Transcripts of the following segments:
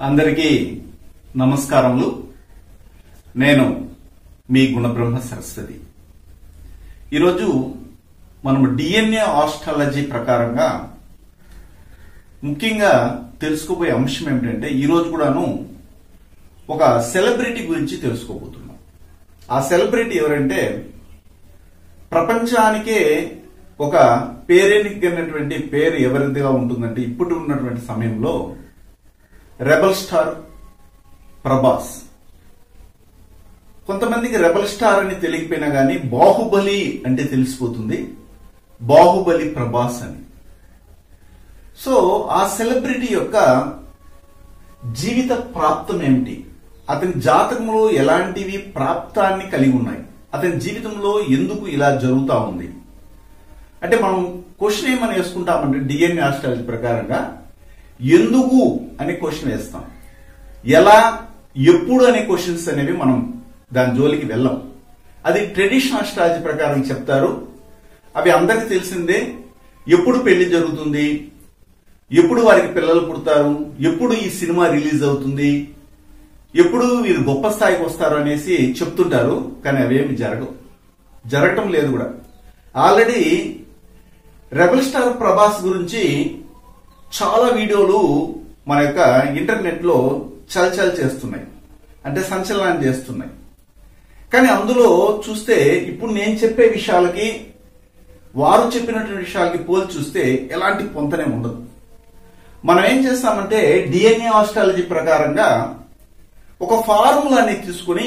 అందరికీ నమస్కారములు నేను మీ గుణబ్రహ్మ సరస్వతి ఈరోజు మనం డిఎన్ఏ ఆస్ట్రాలజీ ప్రకారంగా ముఖ్యంగా తెలుసుకోబోయే అంశం ఏమిటంటే ఈరోజు కూడాను ఒక సెలబ్రిటీ గురించి తెలుసుకోబోతున్నాం ఆ సెలబ్రిటీ ఎవరంటే ప్రపంచానికే ఒక పేరెనిగినటువంటి పేరు ఎవరిదిగా ఉంటుందంటే ఇప్పుడు ఉన్నటువంటి సమయంలో రెబల్ స్టార్ ప్రభాస్ కొంతమందికి రెబల్ స్టార్ అని తెలియకపోయినా గానీ బాహుబలి అంటే తెలిసిపోతుంది బాహుబలి ప్రభాస్ అని సో ఆ సెలబ్రిటీ యొక్క జీవిత ప్రాప్తం ఏమిటి అతని జాతకంలో ఎలాంటివి ప్రాప్తాన్ని కలిగి ఉన్నాయి అతని జీవితంలో ఎందుకు ఇలా జరుగుతా ఉంది అంటే మనం క్వశ్చన్ ఏమని వేసుకుంటామంటే డిఎన్ఏ ఆస్ట్రాలజీ ప్రకారంగా ఎందుకు అనే క్వశ్చన్ వేస్తాం ఎలా ఎప్పుడు అనే క్వశ్చన్స్ అనేవి మనం దాని జోలికి వెళ్ళం అది ట్రెడిషనల్ ఆస్ట్రాలజీ ప్రకారం చెప్తారు అవి అందరికీ తెలిసిందే ఎప్పుడు పెళ్లి జరుగుతుంది ఎప్పుడు వారికి పిల్లలు పుడతారు ఎప్పుడు ఈ సినిమా రిలీజ్ అవుతుంది ఎప్పుడు వీరు గొప్ప స్థాయికి వస్తారు అనేసి చెప్తుంటారు కానీ అవేమి జరగవు జరగటం లేదు కూడా ఆల్రెడీ రెబల్ స్టార్ ప్రభాస్ గురించి చాలా వీడియోలు మన యొక్క ఇంటర్నెట్ లో చల్చల్ చేస్తున్నాయి అంటే సంచలనం చేస్తున్నాయి కానీ అందులో చూస్తే ఇప్పుడు నేను చెప్పే విషయాలకి వారు చెప్పినటువంటి విషయాలకి పోల్చి చూస్తే ఎలాంటి పొంతనే ఉండదు మనం ఏం చేస్తామంటే డిఎన్ఏ ఆస్ట్రాలజీ ప్రకారంగా ఒక ఫార్ములాని తీసుకుని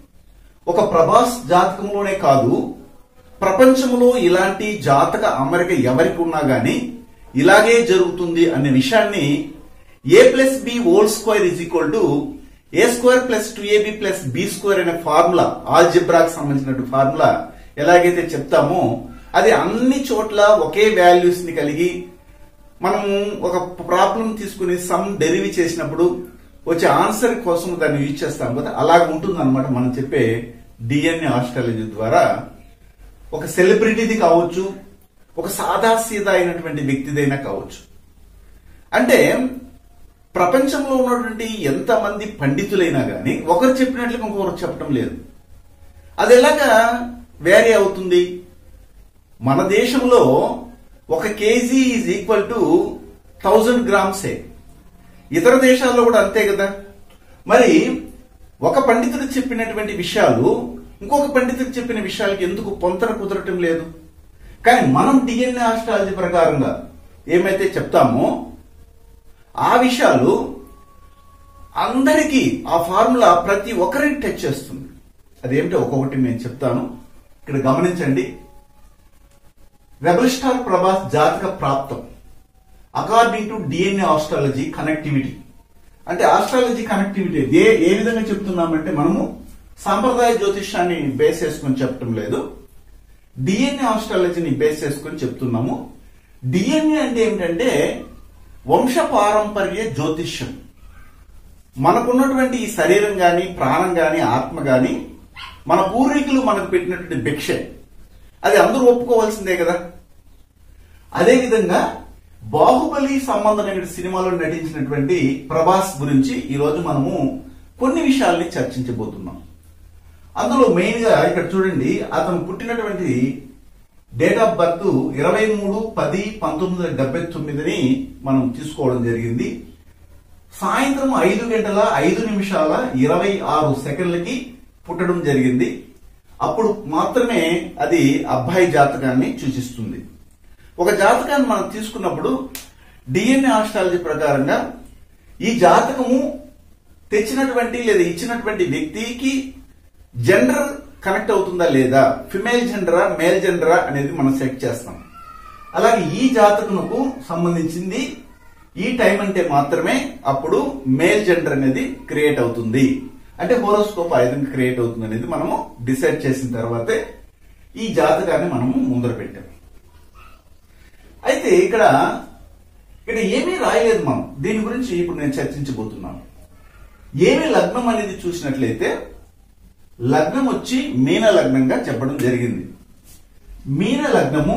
ఒక ప్రభాస్ జాతకంలోనే కాదు ప్రపంచంలో ఇలాంటి జాతక అమరిక ఎవరికి ఉన్నా గానీ ఇలాగే జరుగుతుంది అనే విషయాన్ని A plus B whole square is equal to A square plus two AB plus B square అనే ఫార్ములా ఆల్జిబ్రాకి సంబంధించిన ఫార్ములా ఎలాగైతే చెప్తామో అది అన్ని చోట్ల ఒకే వాల్యూస్ ని కలిగి మనం ఒక ప్రాబ్లం తీసుకుని సమ్ డెరివ్ చేసినప్పుడు వచ్చే ఆన్సర్ కోసం దాన్ని యూజ్ చేస్తాం కదా అలాగ ఉంటుంది అనమాట మనం చెప్పే డిఎన్ఏ ఆస్ట్రాలజీ ద్వారా ఒక సెలబ్రిటీది కావచ్చు ఒక సాదా సీదా అయినటువంటి వ్యక్తిదైనా కావచ్చు అంటే ప్రపంచంలో ఉన్నటువంటి ఎంతమంది పండితులైనా గాని ఒకరు చెప్పినట్లుగా ఇంకొకరు చెప్పడం లేదు అది ఎలాగా వేరీ అవుతుంది మన దేశంలో ఒక KG is equal to thousand గ్రామ్సే ఇతర దేశాల్లో కూడా అంతే కదా మరి ఒక పండితుడు చెప్పినటువంటి విషయాలు ఇంకొక పండితుడు చెప్పిన విషయాలకి ఎందుకు పొంతన కుదరటం లేదు కానీ మనం డిఎన్ఏ ఆస్ట్రాలజీ ప్రకారంగా ఏమైతే చెప్తామో ఆ విషయాలు అందరికీ ఆ ఫార్ములా ప్రతి ఒక్కరికి టచ్ చేస్తుంది అదేమిటో ఒక్కొక్కటి నేను చెప్తాను ఇక్కడ గమనించండి రెబల్ స్టార్ ప్రభాస్ జాతక ప్రాప్తం according to DNA astrology connectivity అంటే ఆస్ట్రాలజీ కనెక్టివిటీ ఏ ఏ విధంగా చెప్తున్నామంటే మనము సాంప్రదాయ జ్యోతిష్యాన్ని బేస్ చేసుకుని చెప్పడం లేదు డిఎన్ఏ ఆస్ట్రాలజీని బేస్ చేసుకుని చెప్తున్నాము డిఎన్ఏ అంటే ఏమిటంటే వంశ పారంపర్య జ్యోతిష్యం మనకున్నటువంటి ఈ శరీరం గాని ప్రాణం గాని ఆత్మ గాని మన పూర్వీకులు మనకు పెట్టినటువంటి భిక్ష అది అందరూ ఒప్పుకోవాల్సిందే కదా అదేవిధంగా బాహుబలి సంబంధమైన సినిమాలో నటించినటువంటి ప్రభాస్ గురించి ఈ రోజు మనము కొన్ని విషయాల్ని చర్చించబోతున్నాం అందులో మెయిన్ గా ఇక్కడ చూడండి అతను పుట్టినటువంటి డేట్ ఆఫ్ బర్త్ ఇరవై మూడు పది పంతొమ్మిది వందల డెబ్బై తొమ్మిదిని మనం తీసుకోవడం జరిగింది సాయంత్రం ఐదు గంటల ఐదు నిమిషాల ఇరవై ఆరు సెకండ్లకి పుట్టడం జరిగింది అప్పుడు మాత్రమే అది అబ్బాయి జాతకాన్ని సూచిస్తుంది ఒక జాతకాన్ని మనం తీసుకున్నప్పుడు డిఎన్ఏ ఆస్ట్రాలజీ ప్రకారంగా ఈ జాతకము తెచ్చినటువంటి లేదా ఇచ్చినటువంటి వ్యక్తికి జెండర్ కనెక్ట్ అవుతుందా లేదా ఫిమేల్ జెండరా మేల్ జెండరా అనేది మనం సెట్ చేస్తాం అలాగే ఈ జాతకముకు సంబంధించింది ఈ టైం అంటే మాత్రమే అప్పుడు మేల్ జెండర్ అనేది క్రియేట్ అవుతుంది అంటే హోరోస్కోప్ ఆ విధంగా క్రియేట్ అవుతుంది అనేది మనము డిసైడ్ చేసిన తర్వాతే ఈ జాతకాన్ని మనము ముందర పెట్టాం అయితే ఇక్కడ ఇక్కడ ఏమీ రాయలేదు మనం దీని గురించి ఇప్పుడు నేను చర్చించబోతున్నాను ఏమి లగ్నం అనేది చూసినట్లయితే లగ్నం వచ్చి మీన లగ్నంగా చెప్పడం జరిగింది మీన లగ్నము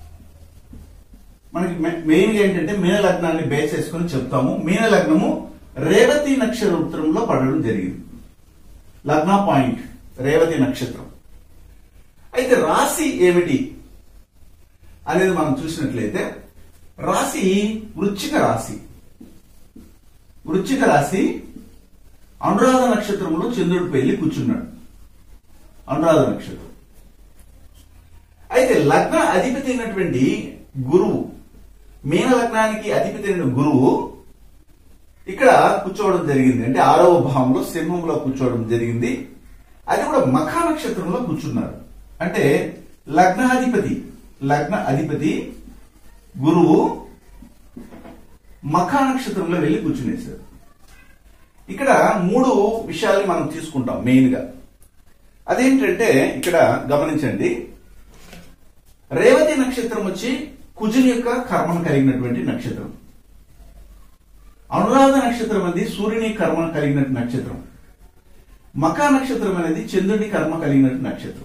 మనకి మెయిన్ ఏంటంటే మీన లగ్నాన్ని బేస్ చేసుకుని చెప్తాము మీన లగ్నము రేవతి నక్షత్రంలో పడడం జరిగింది లగ్న పాయింట్ రేవతి నక్షత్రం అయితే రాశి ఏమిటి అనేది మనం చూసినట్లయితే రాశి వృశ్చిక రాశి వృశ్చిక రాశి అనురాధ నక్షత్రంలో చంద్రుడు వెళ్ళి కూర్చున్నాడు అనురాధ నక్షత్రం అయితే లగ్న అధిపతి అయినటువంటి గురువు మీన లగ్నానికి అధిపతి అయిన గురువు ఇక్కడ కూర్చోవడం జరిగింది అంటే ఆరవ భావంలో సింహంలో కూర్చోవడం జరిగింది అది కూడా మఖా నక్షత్రంలో కూర్చున్నారు అంటే లగ్నాధిపతి లగ్న అధిపతి గురువు మఖా నక్షత్రంలో వెళ్ళి కూర్చునేశారు ఇక్కడ మూడు విషయాలు మనం తీసుకుంటాం మెయిన్ గా అదేంటంటే ఇక్కడ గమనించండి రేవతి నక్షత్రం వచ్చి కుజుని యొక్క కర్మను కలిగినటువంటి నక్షత్రం అనురాధ నక్షత్రం అనేది సూర్యుని కర్మ కలిగిన నక్షత్రం మకా నక్షత్రం అనేది చంద్రుడి కర్మ కలిగిన నక్షత్రం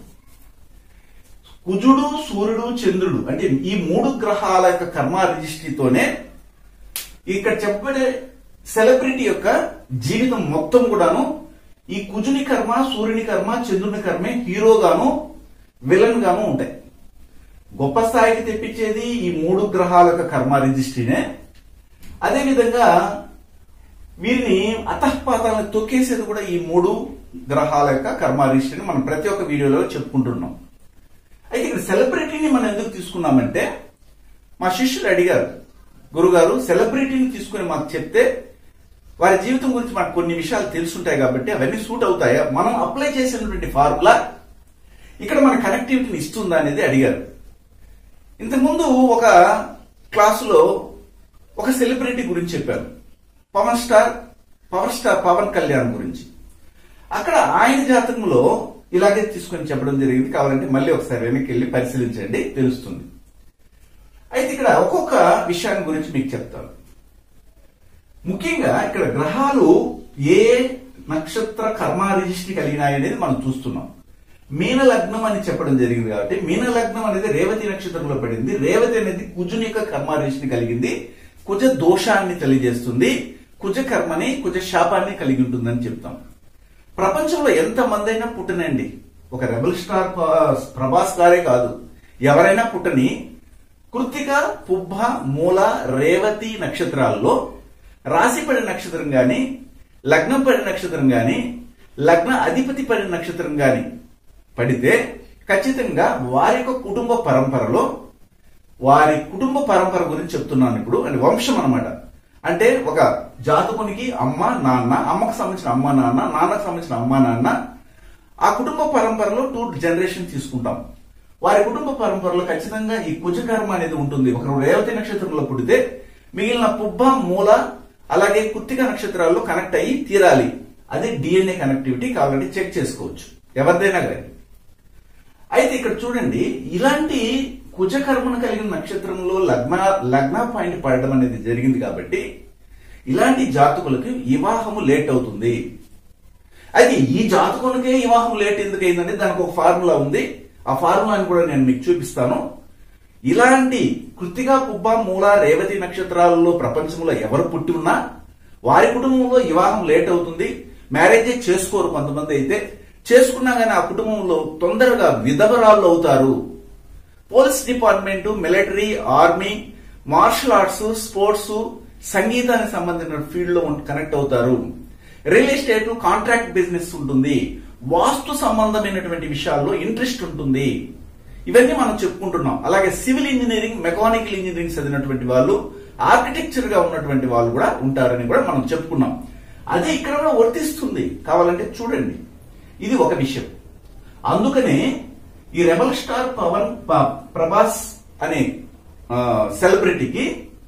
కుజుడు సూర్యుడు చంద్రుడు అంటే ఈ మూడు గ్రహాల యొక్క కర్మ రిజిస్ట్రీతోనే ఇక్కడ చెప్పబడే సెలబ్రిటీ యొక్క జీవితం మొత్తం కూడాను ఈ కుజుని కర్మ సూర్యుని కర్మ చంద్రుని కర్మే హీరోగాను విలన్ గాను ఉంటాయి గొప్ప స్థాయికి తెప్పించేది ఈ మూడు గ్రహాల యొక్క కర్మ రిజిస్ట్రీనే అదేవిధంగా వీరిని అతఃపాతాలను తొక్కేసేది కూడా ఈ మూడు గ్రహాల యొక్క కర్మ రిజిస్ట్రీని మనం ప్రతి ఒక్క వీడియోలో చెప్పుకుంటున్నాం అయితే ఇక్కడ సెలబ్రిటీని మనం ఎందుకు తీసుకున్నామంటే మా శిష్యులు అడిగారు గురుగారు సెలబ్రిటీని తీసుకుని మాకు చెప్తే వారి జీవితం గురించి మనకు కొన్ని విషయాలు తెలుసుంటాయి కాబట్టి అవన్నీ సూట్ అవుతాయా మనం అప్లై చేసినటువంటి ఫార్ములా ఇక్కడ మన కనెక్టివిటీని ఇస్తుందా అనేది అడిగారు ఇంతకుముందు ఒక క్లాసులో ఒక సెలబ్రిటీ గురించి చెప్పాను Pawan star power star Pawan Kalyan గురించి అక్కడ ఆయన జాతకంలో ఇలాగే తీసుకొని చెప్పడం జరిగింది కావాలంటే మళ్ళీ ఒకసారి వెనక్కి వెళ్ళి పరిశీలించండి తెలుస్తుంది అయితే ఇక్కడ ఒక్కొక్క విషయాన్ని గురించి మీకు చెప్తాను ముఖ్యంగా ఇక్కడ గ్రహాలు ఏ నక్షత్ర కర్మ రిజిస్ట్రీ కలిగినాయి అనేది మనం చూస్తున్నాం మీన లగ్నం అని చెప్పడం జరిగింది కాబట్టి మీన లగ్నం అనేది రేవతి నక్షత్రంలో పడింది రేవతి అనేది కుజుని యొక్క కర్మ రిజిస్ట్రీ కలిగింది కుజ దోషాన్ని తెలియజేస్తుంది కుజ కర్మని కుజ శాపాన్ని కలిగి ఉంటుందని చెప్తాం ప్రపంచంలో ఎంత మంది అయినా పుట్టనండి ఒక రెబల్ స్టార్ ప- ప్రభాస్ గారే కాదు ఎవరైనా పుట్టని కృత్తిక పుబ్బ మూల రేవతి నక్షత్రాల్లో రాశి పడిన నక్షత్రం గాని లగ్నం పడిన నక్షత్రం గాని లగ్న అధిపతి పడిన నక్షత్రం గాని పడితే ఖచ్చితంగా వారి యొక్క కుటుంబ పరంపరలో వారి కుటుంబ పరంపర గురించి చెప్తున్నాను ఇప్పుడు అంటే వంశం అన్నమాట అంటే ఒక జాతకునికి అమ్మ నాన్న అమ్మకు సంబంధించిన అమ్మ నాన్న నాన్నకు సంబంధించిన అమ్మ నాన్న ఆ కుటుంబ పరంపరలో టూ జనరేషన్ తీసుకుంటాం వారి కుటుంబ పరంపరలో ఖచ్చితంగా ఈ కుజకర్మ అనేది ఉంటుంది ఒకరు రేవతి నక్షత్రంలో పుడితే మిగిలిన పుబ్బ మూల అలాగే కుత్తిక నక్షత్రాల్లో కనెక్ట్ అయ్యి తీరాలి అది డిఎన్ఏ కనెక్టివిటీ కావాలంటే చెక్ చేసుకోవచ్చు ఎవరిదైనా కానీ అయితే ఇక్కడ చూడండి ఇలాంటి కుజకర్మను కలిగిన నక్షత్రంలో లగ్న లగ్న పాయింట్ పడడం అనేది జరిగింది కాబట్టి ఇలాంటి జాతకులకు వివాహము లేట్ అవుతుంది అయితే ఈ జాతకునికే వివాహం లేట్ ఎందుకు అయిందంటే దానికి ఒక ఫార్ములా ఉంది ఆ ఫార్ములాని కూడా నేను మీకు చూపిస్తాను ఇలాంటి కృతిగా పుబ్బ మూల రేవతి నక్షత్రాలలో ప్రపంచంలో ఎవరు పుట్టి ఉన్నా వారి కుటుంబంలో వివాహం లేట్ అవుతుంది మ్యారేజ్ చేసుకోరు కొంతమంది అయితే చేసుకున్నా కానీ ఆ కుటుంబంలో తొందరగా విధవరాళ్ళు అవుతారు police department military army martial arts sports సంగీతానికి సంబంధించిన ఫీల్డ్ లో కనెక్ట్ అవుతారు రియల్ ఎస్టేట్ కాంట్రాక్ట్ బిజినెస్ ఉంటుంది వాస్తు సంబంధమైనటువంటి విషయాల్లో ఇంట్రెస్ట్ ఉంటుంది ఇవన్నీ మనం చెప్పుకుంటున్నాం అలాగే సివిల్ ఇంజనీరింగ్ మెకానికల్ ఇంజనీరింగ్ చదివినటువంటి వాళ్ళు ఆర్కిటెక్చర్ గా ఉన్నటువంటి వాళ్ళు కూడా ఉంటారని కూడా మనం చెప్పుకున్నాం అదే ఇక్కడ కూడా వర్తిస్తుంది కావాలంటే చూడండి ఇది ఒక విషయం అందుకనే ఈ రెబల్ స్టార్ పవన్ ప- ప్రభాస్ అనే ఆ, సెలబ్రిటీకి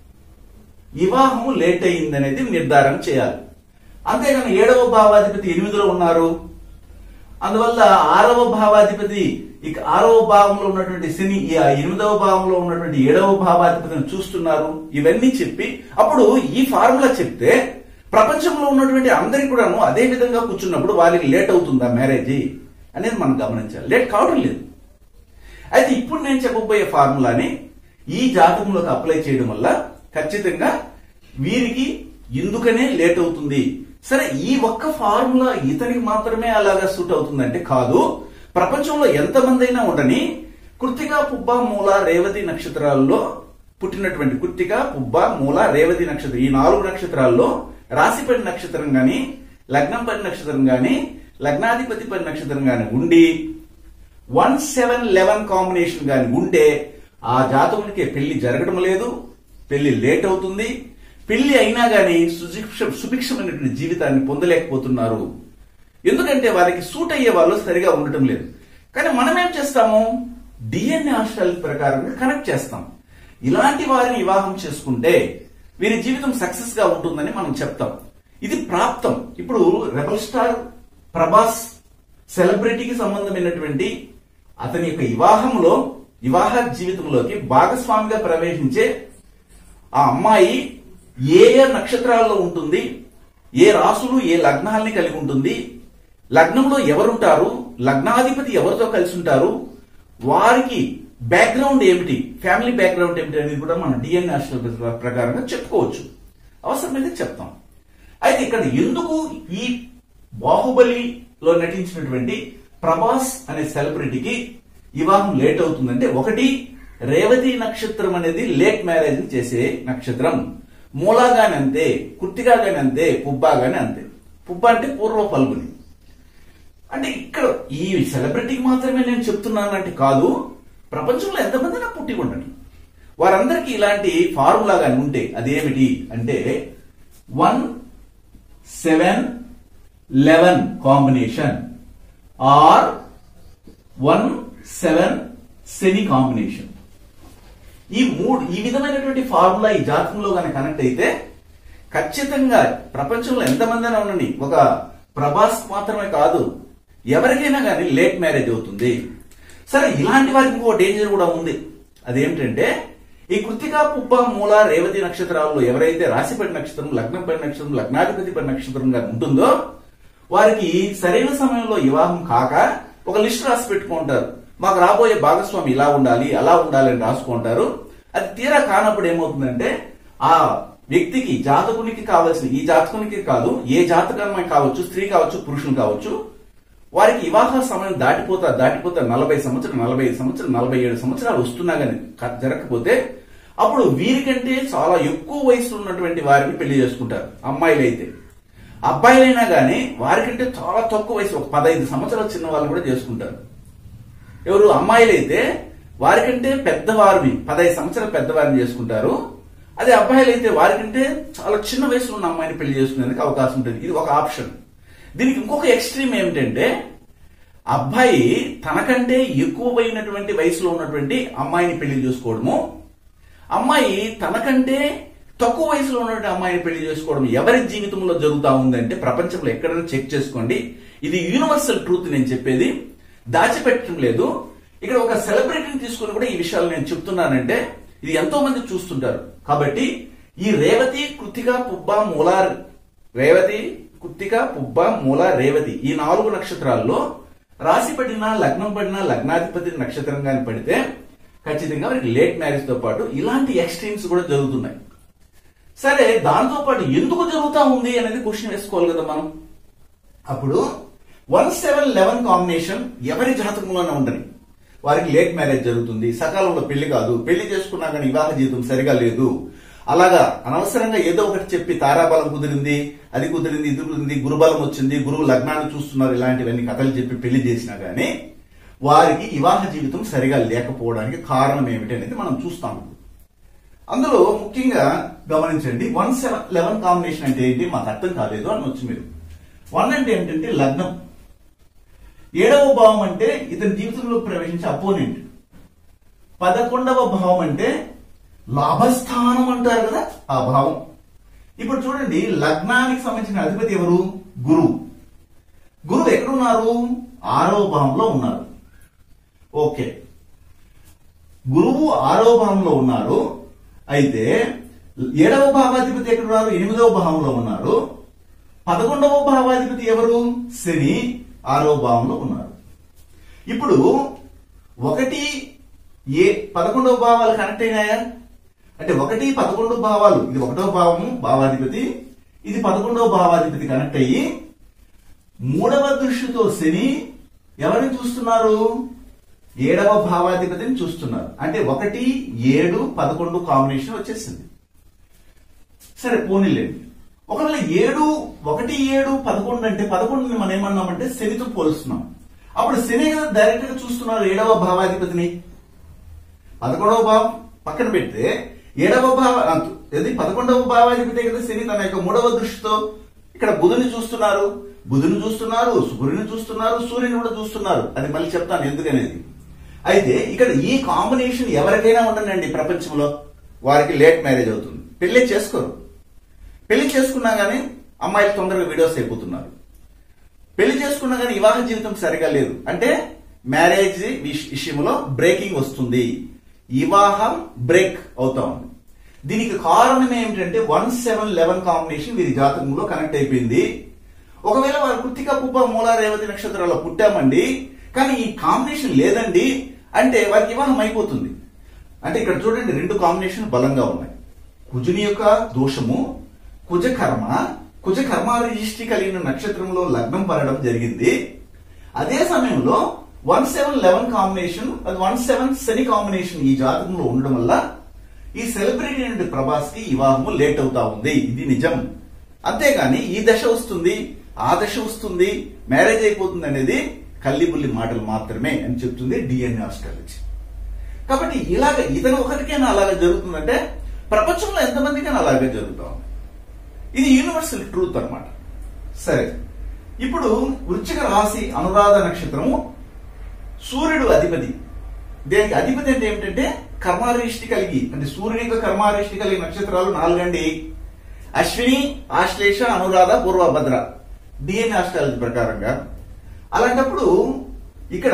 వివాహము లేట్ అయింది అనేది నిర్ధారణ చేయాలి అంతేగాని ఏడవ భావాధిపతి ఎనిమిదిలో ఉన్నారు అందువల్ల ఆరవ భావాధిపతి ఇక ఆరవ భావంలో ఉన్నటువంటి శని ఈ ఆ ఎనిమిదవ భావంలో ఉన్నటువంటి ఏడవ భావాధిపతిని చూస్తున్నారు ఇవన్నీ చెప్పి అప్పుడు ఈ ఫార్ములా చెప్తే ప్రపంచంలో ఉన్నటువంటి అందరికి కూడాను అదే విధంగా కూర్చున్నప్పుడు వారికి లేట్ అవుతుందా మ్యారేజ్ అనేది మనం గమనించాలి లేట్ కావడం లేదు అయితే ఇప్పుడు నేను చెప్పబోయే ఫార్ములాని ఈ జాతకంలోకి అప్లై చేయడం వల్ల ఖచ్చితంగా వీరికి ఎందుకనే లేట్ అవుతుంది సరే ఈ ఒక్క ఫార్ములా ఇతనికి మాత్రమే అలాగా సూట్ అవుతుందంటే కాదు ప్రపంచంలో ఎంతమంది అయినా ఉండని కృతిక పుబ్బ మూల రేవతి నక్షత్రాల్లో పుట్టినటువంటి కృతిక పుబ్బ మూల రేవతి నక్షత్రం ఈ నాలుగు నక్షత్రాల్లో రాశిపడి నక్షత్రం గాని లగ్నం పడి నక్షత్రం గాని లగ్నాధిపతి పడి నక్షత్రం గాని ఉండి వన్ సెవెన్ లెవెన్ కాంబినేషన్ గాని ఉంటే ఆ జాతకునికి పెళ్లి జరగడం లేదు పెళ్లి లేట్ అవుతుంది పెళ్లి అయినా గాని సుభిక్ష సుభిక్షమైనటువంటి జీవితాన్ని పొందలేకపోతున్నారు ఎందుకంటే వారికి సూట్ అయ్యే వాళ్ళు సరిగా ఉండటం లేదు కానీ మనం ఏం చేస్తాము డిఎన్ఏ ఆస్ట్రాల ప్రకారంగా కనెక్ట్ చేస్తాం ఇలాంటి వారిని వివాహం చేసుకుంటే వీరి జీవితం సక్సెస్ గా ఉంటుందని మనం చెప్తాం ఇది ప్రాప్తం ఇప్పుడు రెబల్ స్టార్ ప్రభాస్ సెలబ్రిటీకి సంబంధమైనటువంటి అతని యొక్క వివాహంలో వివాహ జీవితంలోకి భాగస్వామిగా ప్రవేశించే ఆ అమ్మాయి ఏ ఏ నక్షత్రాల్లో ఉంటుంది ఏ రాసులు ఏ లగ్నాల్ని కలిగి ఉంటుంది లగ్నంలో ఎవరుంటారు లగ్నాధిపతి ఎవరితో కలిసి ఉంటారు వారికి బ్యాక్గ్రౌండ్ ఏమిటి ఫ్యామిలీ బ్యాక్గ్రౌండ్ ఏమిటి అనేది కూడా మనం డిఎన్ఏ ఆస్ట్రల్ ప్రకారంగా చెప్పుకోవచ్చు అవసరమైతే చెప్తాం అయితే ఇక్కడ ఎందుకు ఈ బాహుబలిలో నటించినటువంటి ప్రభాస్ అనే సెలబ్రిటీకి వివాహం లేట్ అవుతుందంటే ఒకటి రేవతి నక్షత్రం అనేది లేట్ మ్యారేజ్ చేసే నక్షత్రం మూలా గాని అంతే కుర్తిగా గాని అంతే పుబ్బా గాని అంతే పుబ్బ అంటే పూర్వ ఫల్గుని అంటే ఇక్కడ ఈ సెలబ్రిటీకి మాత్రమే నేను చెప్తున్నానంటే కాదు ప్రపంచంలో ఎంతమంది పుట్టి ఉండని వారందరికీ ఇలాంటి ఫార్ములా గాని ఉంటే అదేమిటి అంటే one seven eleven combination or one seven శని కాంబినేషన్ ఈ మూడు ఈ విధమైనటువంటి ఫార్ములా ఈ జాతకంలో కనుక కనెక్ట్ అయితే ఖచ్చితంగా ప్రపంచంలో ఎంతమంది ఉండండి ఒక ప్రభాస్ మాత్రమే కాదు ఎవరికైనా కానీ లేట్ మ్యారేజ్ అవుతుంది సరే ఇలాంటి వారికి ఇంకో డేంజర్ కూడా ఉంది అదేమిటంటే ఈ కృతికా పుబ్బ మూల రేవతి నక్షత్రాల్లో ఎవరైతే రాశిపడి నక్షత్రం లగ్నం పడి నక్షత్రం లగ్నాధిపతి పడి నక్షత్రంగా ఉంటుందో వారికి సరైన సమయంలో వివాహం కాక ఒక లిస్ట్ రాసి పెట్టుకుంటారు మాకు రాబోయే భాగస్వామి ఇలా ఉండాలి అలా ఉండాలి అని రాసుకుంటారు అది తీరా కానప్పుడు ఏమవుతుందంటే ఆ వ్యక్తికి జాతకునికి కావాల్సిన ఈ జాతకునికి కాదు ఏ జాతకమే కావచ్చు స్త్రీ కావచ్చు పురుషులు కావచ్చు వారికి వివాహ సమయం దాటిపోతా దాటిపోతా నలభై సంవత్సరం నలభై ఐదు సంవత్సరం నలభై ఏడు సంవత్సరాలు వస్తున్నా కానీ జరగకపోతే అప్పుడు వీరికంటే చాలా ఎక్కువ వయసు ఉన్నటువంటి వారిని పెళ్లి చేసుకుంటారు అమ్మాయిలు అయితే అబ్బాయిలైనా కానీ వారికంటే చాలా తక్కువ వయసు ఒక పదహైదు సంవత్సరాల చిన్న వాళ్ళు కూడా చేసుకుంటారు ఎవరు అమ్మాయిలైతే వారికంటే పెద్దవారిని పదహైదు సంవత్సరాల పెద్దవారిని చేసుకుంటారు అదే అబ్బాయిలు అయితే వారికంటే చాలా చిన్న వయసులో ఉన్న అమ్మాయిని పెళ్లి చేసుకునేందుకు అవకాశం ఉంటుంది ఇది ఒక ఆప్షన్ దీనికి ఇంకొక ఎక్స్ట్రీమ్ ఏమిటంటే అబ్బాయి తనకంటే ఎక్కువైనటువంటి వయసులో ఉన్నటువంటి అమ్మాయిని పెళ్లి చేసుకోవడము అమ్మాయి తనకంటే తక్కువ వయసులో ఉన్నటువంటి అమ్మాయిని పెళ్లి చేసుకోవడం ఎవరి జీవితంలో జరుగుతా ఉందంటే ప్రపంచంలో ఎక్కడైనా చెక్ చేసుకోండి ఇది యూనివర్సల్ ట్రూత్ నేను చెప్పేది దాచిపెట్టడం లేదు ఇక్కడ ఒక సెలబ్రిటీని తీసుకుని కూడా ఈ విషయాలు నేను చెప్తున్నానంటే ఇది ఎంతో మంది చూస్తుంటారు కాబట్టి ఈ రేవతి కృతిక పుబ్బ మూల రేవతి కృతిక పుబ్బ మూల రేవతి ఈ నాలుగు నక్షత్రాల్లో రాశి పడిన లగ్నం పడిన లగ్నాధిపతి నక్షత్రం కానీ పడితే ఖచ్చితంగా వారికి లేట్ మ్యారేజ్ తో పాటు ఇలాంటి ఎక్స్ట్రీమ్స్ కూడా జరుగుతున్నాయి సరే దాంతో పాటు ఎందుకు జరుగుతా ఉంది అనేది క్వశ్చన్ వేసుకోవాలి కదా మనం అప్పుడు వన్ సెవెన్ లెవెన్ కాంబినేషన్ ఎవరి జాతకంలోనే ఉండని వారికి లేట్ మ్యారేజ్ జరుగుతుంది సకాలంలో పెళ్లి కాదు పెళ్లి చేసుకున్నా కానీ వివాహ జీవితం సరిగా లేదు అలాగా అనవసరంగా ఏదో ఒకటి చెప్పి తారాబలం కుదిరింది అది కుదిరింది ఇది కుదిరింది గురుబలం వచ్చింది గురువు లగ్నాన్ని చూస్తున్నారు ఇలాంటివన్నీ కథలు చెప్పి పెళ్లి చేసినా గానీ వారికి వివాహ జీవితం సరిగా లేకపోవడానికి కారణం ఏమిటి అనేది మనం చూస్తాం అందులో ముఖ్యంగా గమనించండి వన్ సెవెన్ లెవెన్ కాంబినేషన్ అంటే ఏంటి మాకు అర్థం కాలేదు అని వచ్చి మీరు వన్ అంటే ఏంటంటే లగ్నం ఏడవ భావం అంటే ఇతని జీవితంలో ప్రవేశించే అపోనెంట్ పదకొండవ భావం అంటే లాభస్థానం అంటారు కదా ఆ భావం ఇప్పుడు చూడండి లగ్నానికి సంబంధించిన అధిపతి ఎవరు గురువు గురువు ఎక్కడున్నారు ఆరో భావంలో ఉన్నారు ఓకే గురువు ఆరో భావంలో ఉన్నారు అయితే ఏడవ భావాధిపతి ఎక్కడ ఉన్నారు ఎనిమిదవ భావంలో ఉన్నారు పదకొండవ భావాధిపతి ఎవరు శని ఆరో భావంలో ఉన్నారు ఇప్పుడు ఒకటి ఏ పదకొండవ భావాలు కనెక్ట్ అయినాయా అంటే ఒకటి పదకొండు భావాలు ఇది ఒకటో భావము భావాధిపతి ఇది పదకొండవ భావాధిపతి కనెక్ట్ అయ్యి మూడవ దృష్టితో శని ఎవరిని చూస్తున్నారు ఏడవ భావాధిపతిని చూస్తున్నారు అంటే ఒకటి ఏడు పదకొండు కాంబినేషన్ వచ్చేసింది సరే పోనీలేండి ఒకవేళ ఏడు ఒకటి ఏడు పదకొండు అంటే పదకొండుని మనం ఏమన్నామంటే శనితో పోలుస్తున్నాం అప్పుడు శని కదా డైరెక్ట్ గా చూస్తున్నారు ఏడవ భావాధిపతిని పదకొండవ భావం పక్కన పెడితే ఏడవ భావ అది పదకొండవ భావాధిపతి కదా శని తన యొక్క మూడవ దృష్టితో ఇక్కడ బుధుని చూస్తున్నారు బుధుని చూస్తున్నారు సూర్యుని చూస్తున్నారు సూర్యుని కూడా చూస్తున్నారు అది మళ్ళీ చెప్తాను ఎందుకనేది అయితే ఇక్కడ ఈ కాంబినేషన్ ఎవరికైనా ఉండనండి ప్రపంచంలో వారికి లేట్ మ్యారేజ్ అవుతుంది పెళ్లి చేసుకోరు పెళ్లి చేసుకున్నా గానీ అమ్మాయిలు తొందరగా వీడియోస్ అయిపోతున్నారు పెళ్లి చేసుకున్నా గానీ వివాహ జీవితం సరిగా లేదు అంటే మ్యారేజ్ విష- విషయంలో బ్రేకింగ్ వస్తుంది వివాహం బ్రేక్ అవుతా ఉంది దీనికి కారణం ఏమిటంటే వన్ సెవెన్ లెవెన్ కాంబినేషన్ వీరి జాతకంలో కనెక్ట్ అయిపోయింది ఒకవేళ వారు కృతిక పుబ్బ మూల రేవతి నక్షత్రాల్లో పుట్టామండి కానీ ఈ కాంబినేషన్ లేదండి అంటే వారికి వివాహం అయిపోతుంది అంటే ఇక్కడ చూడండి రెండు కాంబినేషన్ బలంగా ఉన్నాయి కుజుని యొక్క దోషము కుజ కర్మ కుజ కర్మ రిజిస్ట్రీ కలిగిన నక్షత్రంలో లగ్నం పడడం జరిగింది అదే సమయంలో వన్ సెవెన్ లెవెన్ కాంబినేషన్ అది వన్ సెవెన్ శని కాంబినేషన్ ఈ జాతకంలో ఉండడం వల్ల ఈ సెలబ్రిటీ నుండి ప్రభాస్ కి వివాహము లేట్ అవుతా ఉంది ఇది నిజం అంతేగాని ఈ దశ వస్తుంది ఆ దశ వస్తుంది మ్యారేజ్ అయిపోతుంది అనేది కల్లిబుల్లి మాటలు మాత్రమే అని చెప్తుంది డిఎన్ఏ ఆస్ట్రాలజీ కాబట్టి ఇలాగ ఇతను ఒకరికైనా అలాగ జరుగుతుందంటే ప్రపంచంలో ఎంతమందికైనా అలాగే జరుగుతా ఉంది ఇది యూనివర్సల్ ట్రూత్ అన్నమాట సరే ఇప్పుడు వృశ్చిక రాశి అనురాధ నక్షత్రము సూర్యుడు అధిపతి దీనికి అధిపతి అంటే ఏమిటంటే కర్మారిష్టి కలిగి అంటే సూర్యుని యొక్క కర్మారిష్టి కలిగి నక్షత్రాలు నాలుగండి అశ్విని ఆశ్లేష అనురాధ పూర్వభద్ర డిఎన్ఏ ఆస్ట్రాలజీ ప్రకారంగా అలాంటప్పుడు ఇక్కడ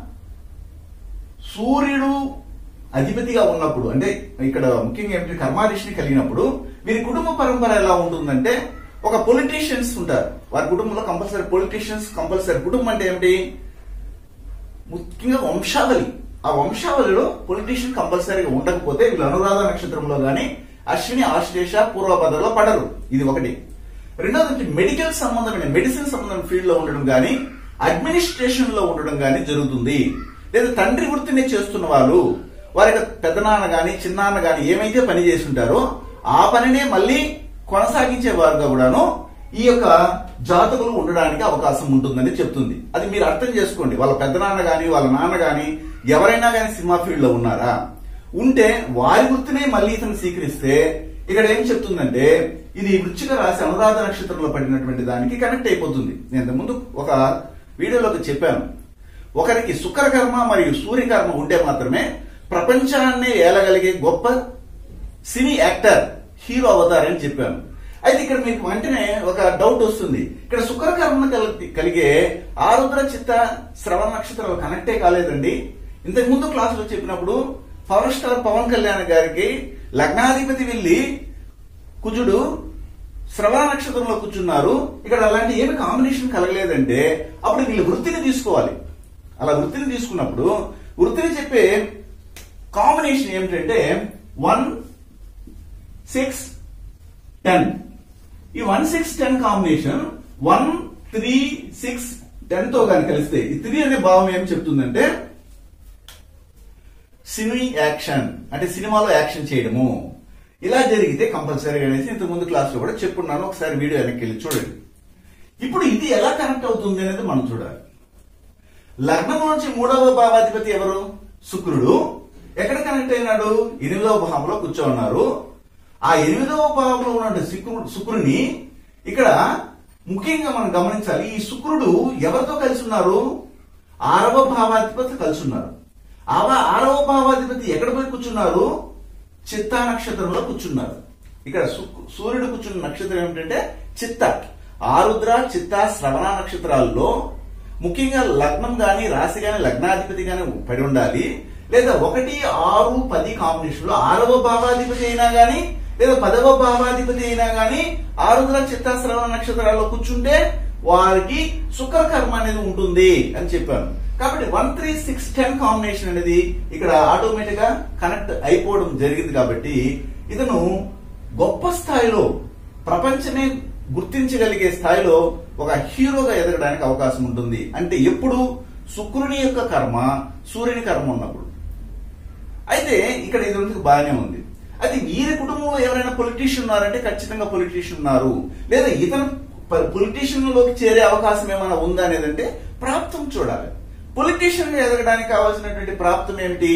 సూర్యుడు అధిపతిగా ఉన్నప్పుడు అంటే ఇక్కడ ముఖ్యంగా ఏమిటి కర్మారిష్ని కలిగినప్పుడు వీరి కుటుంబ పరంపర ఎలా ఉంటుందంటే ఒక పొలిటీషియన్స్ ఉంటారు వారి కుటుంబంలో కంపల్సరీ పొలిటీషియన్స్ కంపల్సరీ కుటుంబం అంటే ఏమిటి ముఖ్యంగా వంశావళి ఆ వంశావళిలో పొలిటీషియన్ కంపల్సరీగా ఉండకపోతే వీళ్ళు అనురాధ నక్షత్రంలో గాని అశ్విని ఆశ్లేష పూర్వభద్రలో పడరు ఇది ఒకటి రెండోది మెడికల్ సంబంధమైన మెడిసిన్ సంబంధమైన ఫీల్డ్ లో ఉండడం గాని అడ్మినిస్ట్రేషన్ లో ఉండడం గాని జరుగుతుంది లేదా తండ్రి వృత్తిని చేస్తున్న వాళ్ళు వారి యొక్క పెద్దనాన్న గాని చిన్నాన్న గాని ఏమైతే పని చేసి ఉంటారో ఆ పనినే మళ్ళీ కొనసాగించే వారుగా కూడాను ఈ యొక్క జాతకులు ఉండడానికి అవకాశం ఉంటుందని చెప్తుంది అది మీరు అర్థం చేసుకోండి వాళ్ళ పెద్దనాన్న గాని వాళ్ళ నాన్న గాని ఎవరైనా గాని సినిమా ఫీల్డ్ లో ఉన్నారా ఉంటే వారి వృత్తినే మళ్ళీ ఇతను స్వీకరిస్తే ఇక్కడ ఏం చెప్తుందంటే ఇది వృచ్చిక రాశి అనురాధ నక్షత్రంలో పడినటువంటి దానికి కనెక్ట్ అయిపోతుంది నేను ఇంతకు ముందు ఒక వీడియోలోకి చెప్పాను ఒకరికి శుక్రకర్మ మరియు సూర్యకర్మ ఉంటే మాత్రమే ప్రపంచాన్ని ఏలగలిగే గొప్ప సినీ యాక్టర్ హీరో అవుతారని చెప్పాను అయితే ఇక్కడ మీకు వెంటనే ఒక డౌట్ వస్తుంది ఇక్కడ శుక్రకర్మ కలిగి కలిగే ఆరుద్ర చిత్త శ్రవణ నక్షత్రాలు కనెక్టే కాలేదండి ఇంతకు ముందు క్లాసులో చెప్పినప్పుడు పవర్ స్టార్ పవన్ కళ్యాణ్ గారికి లగ్నాధిపతి వెళ్ళి కుజుడు శ్రవణ నక్షత్రంలో కూర్చున్నారు ఇక్కడ అలాంటి ఏమి కాంబినేషన్ కలగలేదంటే అప్పుడు వీళ్ళు వృత్తిని తీసుకోవాలి అలా వృత్తిని తీసుకున్నప్పుడు వృత్తిని చెప్పే కాంబినేషన్ ఏమిటంటే వన్ సిక్స్ టెన్ ఈ one six ten combination one three six ten తో కానీ కలిస్తే ఈ త్రీ అనే భావం ఏం చెప్తుందంటే సినీ యాక్షన్ అంటే సినిమాలో యాక్షన్ చేయడము ఇలా జరిగితే కంపల్సరీగా అనేసి ఇంతకు ముందు క్లాస్ లో కూడా చెప్పున్నాను ఒకసారి వీడియో వెనక్కి వెళ్ళి చూడండి ఇప్పుడు ఇది ఎలా కనెక్ట్ అవుతుంది అనేది మనం చూడాలి లగ్నం నుంచి మూడవ భావాధిపతి ఎవరు శుక్రుడు ఎక్కడ కనెక్ట్ అయినాడు ఎనిమిదవ భావంలో కూర్చోన్నారు ఆ ఎనిమిదవ భావంలో ఉన్న శుక్రుడు శుక్రుని ఇక్కడ ముఖ్యంగా మనం గమనించాలి ఈ శుక్రుడు ఎవరితో కలిసి ఉన్నారు ఆరవ భావాధిపతి కలిసి ఉన్నారు ఆవ ఆరవ భావాధిపతి ఎక్కడ పోయి కూర్చున్నారు చిత్తా నక్షత్రంలో కూర్చున్నారు ఇక్కడ సు- సూర్యుడు కూర్చున్న నక్షత్రం ఏమిటంటే చిత్త ఆరుద్ర చిత్త శ్రవణ నక్షత్రాల్లో ముఖ్యంగా లగ్నం గాని రాశి గాని లగ్నాధిపతి గాని పడి ఉండాలి లేదా ఒకటి ఆరు పది కాంబినేషన్ లో ఆరవ భావాధిపతి అయినా గాని లేదా పదవ భావాధిపతి అయినా గాని ఆరుద్ర చిత్త శ్రవణ నక్షత్రాల్లో కూర్చుంటే వారికి శుక్ర కర్మ అనేది ఉంటుంది అని చెప్పాను కాబట్టి one three six ten combination అనేది ఇక్కడ ఆటోమేటిక్ గా కనెక్ట్ అయిపోవడం జరిగింది కాబట్టి ఇతను గొప్ప స్థాయిలో ప్రపంచమే గుర్తించగలిగే స్థాయిలో ఒక హీరోగా ఎదగడానికి అవకాశం ఉంటుంది అంటే ఎప్పుడు శుక్రుని యొక్క కర్మ సూర్యుని కర్మ ఉన్నప్పుడు అయితే ఇక్కడ ఇది ఎందుకు బాగానే ఉంది అది వీరి కుటుంబంలో ఎవరైనా పొలిటీషియన్ ఉన్నారంటే ఖచ్చితంగా పొలిటీషియన్ ఉన్నారు లేదా ఇతను పొలిటీషియన్ లోకి చేరే అవకాశం ఏమైనా ఉందా అనేదంటే ప్రాప్తం చూడాలి పొలిటీషియన్ గా ఎదగడానికి కావాల్సినటువంటి ప్రాప్తం ఏమిటి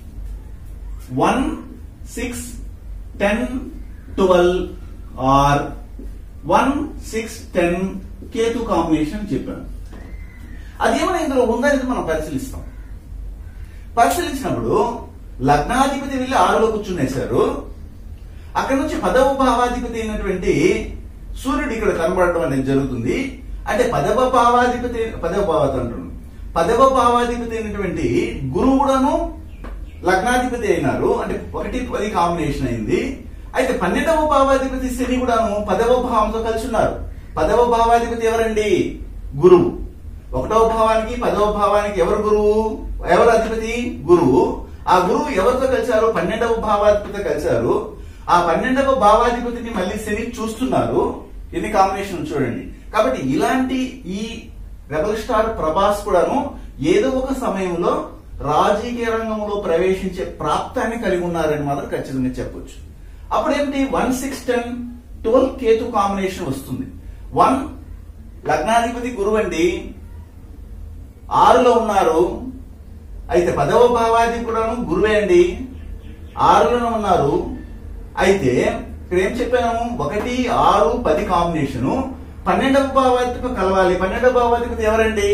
one six ten twelve or one six ten Ketu combination చెప్పాను అదేమైనా ఇందులో ఉందనేది మనం పరిశీలిస్తాం పరిశీలించినప్పుడు లగ్నాధిపతి వెళ్ళి ఆరులో కూర్చునేశారు అక్కడ నుంచి పదవ భావాధిపతి అయినటువంటి సూర్యుడు ఇక్కడ కనబడటం అనేది జరుగుతుంది అంటే పదవ భావాధిపతి పదవ భావాధిపతి అంటున్నాను పదవ భావాధిపతి అయినటువంటి గురువు కూడాను లగ్నాధిపతి అయినారు అంటే ఒకటి పది కాంబినేషన్ అయింది అయితే పన్నెండవ భావాధిపతి శని కూడాను పదవ భావంతో కలిసి ఉన్నారు పదవ భావాధిపతి ఎవరండి గురువు ఒకటవ భావానికి పదవ భావానికి ఎవరు గురువు ఎవరు అధిపతి గురువు ఆ గురువు ఎవరితో కలిశారు పన్నెండవ భావాధిపతితో కలిశారు ఆ పన్నెండవ భావాధిపతిని మళ్ళీ శని చూస్తున్నారు ఎన్ని కాంబినేషన్ చూడండి కాబట్టి ఇలాంటి ఈ రెబల్ స్టార్ ప్రభాస్ కూడాను ఏదో ఒక సమయంలో రాజకీయ రంగంలో ప్రవేశించే ప్రాప్తాన్ని కలిగి ఉన్నారని మాత్రం ఖచ్చితంగా చెప్పొచ్చు అప్పుడు ఏంటి one six ten twelve Ketu combination వస్తుంది వన్ లగ్నాధిపతి గురువు అండి ఆరులో ఉన్నారు అయితే పదవ భావాది కూడాను గురువే అండి ఆరులోనే ఉన్నారు అయితే ఇక్కడ ఏం చెప్పాను ఒకటి ఆరు పది కాంబినేషను పన్నెండవ భావాధిపతి కలవాలి పన్నెండవ భావాధిపతి ఎవరండి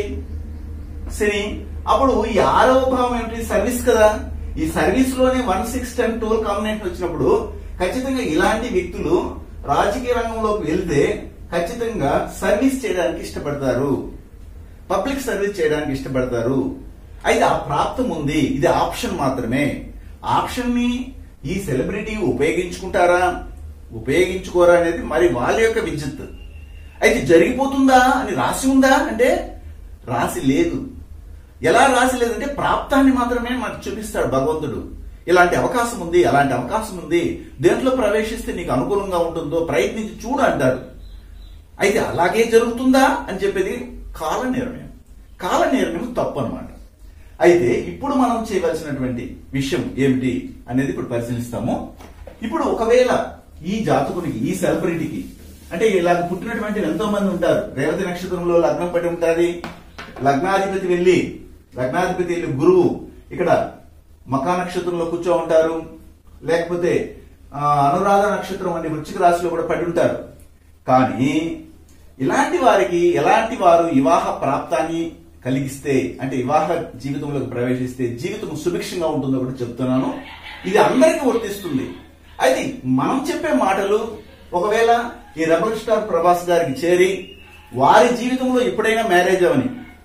శని అప్పుడు ఈ ఆరవ భావం ఏమిటి సర్వీస్ కదా ఈ సర్వీస్ లోనే one six ten twelve combination వచ్చినప్పుడు ఖచ్చితంగా ఇలాంటి వ్యక్తులు రాజకీయ రంగంలోకి వెళ్తే ఖచ్చితంగా సర్వీస్ చేయడానికి ఇష్టపడతారు పబ్లిక్ సర్వీస్ చేయడానికి ఇష్టపడతారు అయితే ఆ ప్రాప్తం ఉంది ఇది ఆప్షన్ మాత్రమే ఆప్షన్ ని ఈ సెలబ్రిటీ ఉపయోగించుకుంటారా ఉపయోగించుకోరా అనేది మరి వాళ్ళ యొక్క విద్యుత్ అయితే జరిగిపోతుందా అని రాసి ఉందా అంటే రాసి లేదు ఎలా రాసి లేదంటే ప్రాప్తాన్ని మాత్రమే మనకు చూపిస్తాడు భగవంతుడు ఇలాంటి అవకాశం ఉంది అలాంటి అవకాశం ఉంది దేంట్లో ప్రవేశిస్తే నీకు అనుకూలంగా ఉంటుందో ప్రయత్నించి చూడు అంటారు అయితే అలాగే జరుగుతుందా అని చెప్పేది కాల నిర్ణయం కాల నిర్ణయం తప్పు అనమాట అయితే ఇప్పుడు మనం చేయవలసినటువంటి విషయం ఏమిటి అనేది ఇప్పుడు పరిశీలిస్తాము ఇప్పుడు ఒకవేళ ఈ జాతకునికి ఈ సెలబ్రిటీకి అంటే ఇలాగ పుట్టినటువంటి ఎంతో మంది ఉంటారు రేవతి నక్షత్రంలో లగ్నం పడి ఉంటుంది లగ్నాధిపతి వెళ్ళి లగ్నాధిపతి వెళ్ళి గురువు ఇక్కడ మకా నక్షత్రంలో కూర్చో ఉంటారు లేకపోతే ఆ, అనురాధ నక్షత్రం అనే వృశ్చిక రాశిలో కూడా పడి ఉంటారు కానీ ఇలాంటి వారికి ఎలాంటి వారు వివాహ ప్రాప్తాన్ని కలిగిస్తే అంటే వివాహ జీవితంలోకి ప్రవేశిస్తే జీవితం సుభిక్షంగా ఉంటుందో కూడా చెప్తున్నాను ఇది అందరికీ వర్తిస్తుంది అయితే మనం చెప్పే మాటలు ఒకవేళ ఈ రెబల్ స్టార్ ప్రభాస్ గారికి చేరి వారి జీవితంలో ఎప్పుడైనా మ్యారేజ్ అవని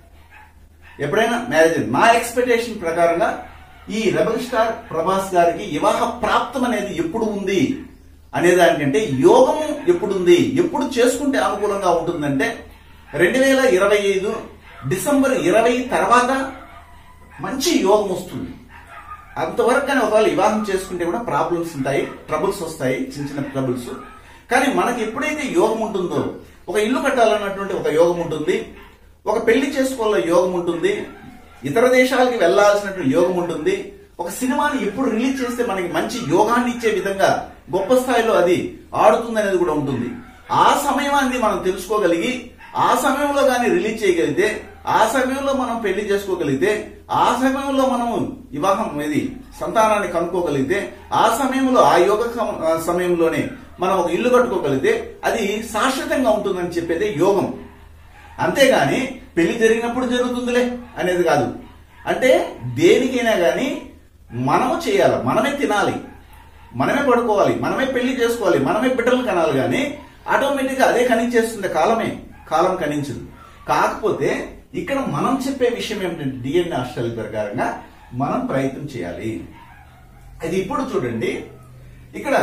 ఎప్పుడైనా మ్యారేజ్ అయింది. నా ఎక్స్పెక్టేషన్ ప్రకారంగా ఈ రెబల్ స్టార్ ప్రభాస్ గారికి వివాహ ప్రాప్తం అనేది ఎప్పుడు ఉంది అనేదానికంటే యోగం ఎప్పుడు ఉంది ఎప్పుడు చేసుకుంటే అనుకూలంగా ఉంటుందంటే రెండు వేల ఇరవై ఐదు డిసెంబర్ ఇరవై తర్వాత మంచి యోగం వస్తుంది అంతవరకు కానీ ఒకవేళ వివాహం చేసుకుంటే కూడా ప్రాబ్లమ్స్ ఉంటాయి ట్రబుల్స్ వస్తాయి చిన్న చిన్న ట్రబుల్స్ కానీ మనకి ఎప్పుడైతే యోగం ఉంటుందో ఒక ఇల్లు కట్టాలన్నటువంటి ఒక యోగం ఉంటుంది ఒక పెళ్లి చేసుకోవాల యోగం ఉంటుంది ఇతర దేశాలకి వెళ్లాల్సినటువంటి యోగం ఉంటుంది ఒక సినిమాని ఎప్పుడు రిలీజ్ చేస్తే మనకి మంచి యోగాన్ని ఇచ్చే విధంగా గొప్ప స్థాయిలో అది ఆడుతుంది అనేది కూడా ఉంటుంది ఆ సమయాన్ని మనం తెలుసుకోగలిగి ఆ సమయంలో కానీ రిలీజ్ చేయగలిగితే ఆ సమయంలో మనం పెళ్లి చేసుకోగలిగితే ఆ సమయంలో మనము వివాహం ఇది సంతానాన్ని కనుక్కోగలిగితే ఆ సమయంలో ఆ యోగ కం- ఆ సమయంలోనే మనం ఒక ఇల్లు కట్టుకోగలిగితే అది శాశ్వతంగా ఉంటుందని చెప్పేదే యోగం అంతేగాని పెళ్లి జరిగినప్పుడు జరుగుతుందిలే అనేది కాదు అంటే దేనికైనా గాని మనము చేయాలి మనమే తినాలి మనమే పడుకోవాలి మనమే పెళ్లి చేసుకోవాలి మనమే బిడ్డలు కనాలి కానీ ఆటోమేటిక్ గా అదే కనించేస్తుంది కాలమే కాలం కనించదు కాకపోతే ఇక్కడ మనం చెప్పే విషయం ఏమిటంటే డిఎన్ఏ అష్టాల ప్రకారంగా మనం ప్రయత్నం చేయాలి అది ఇప్పుడు చూడండి ఇక్కడ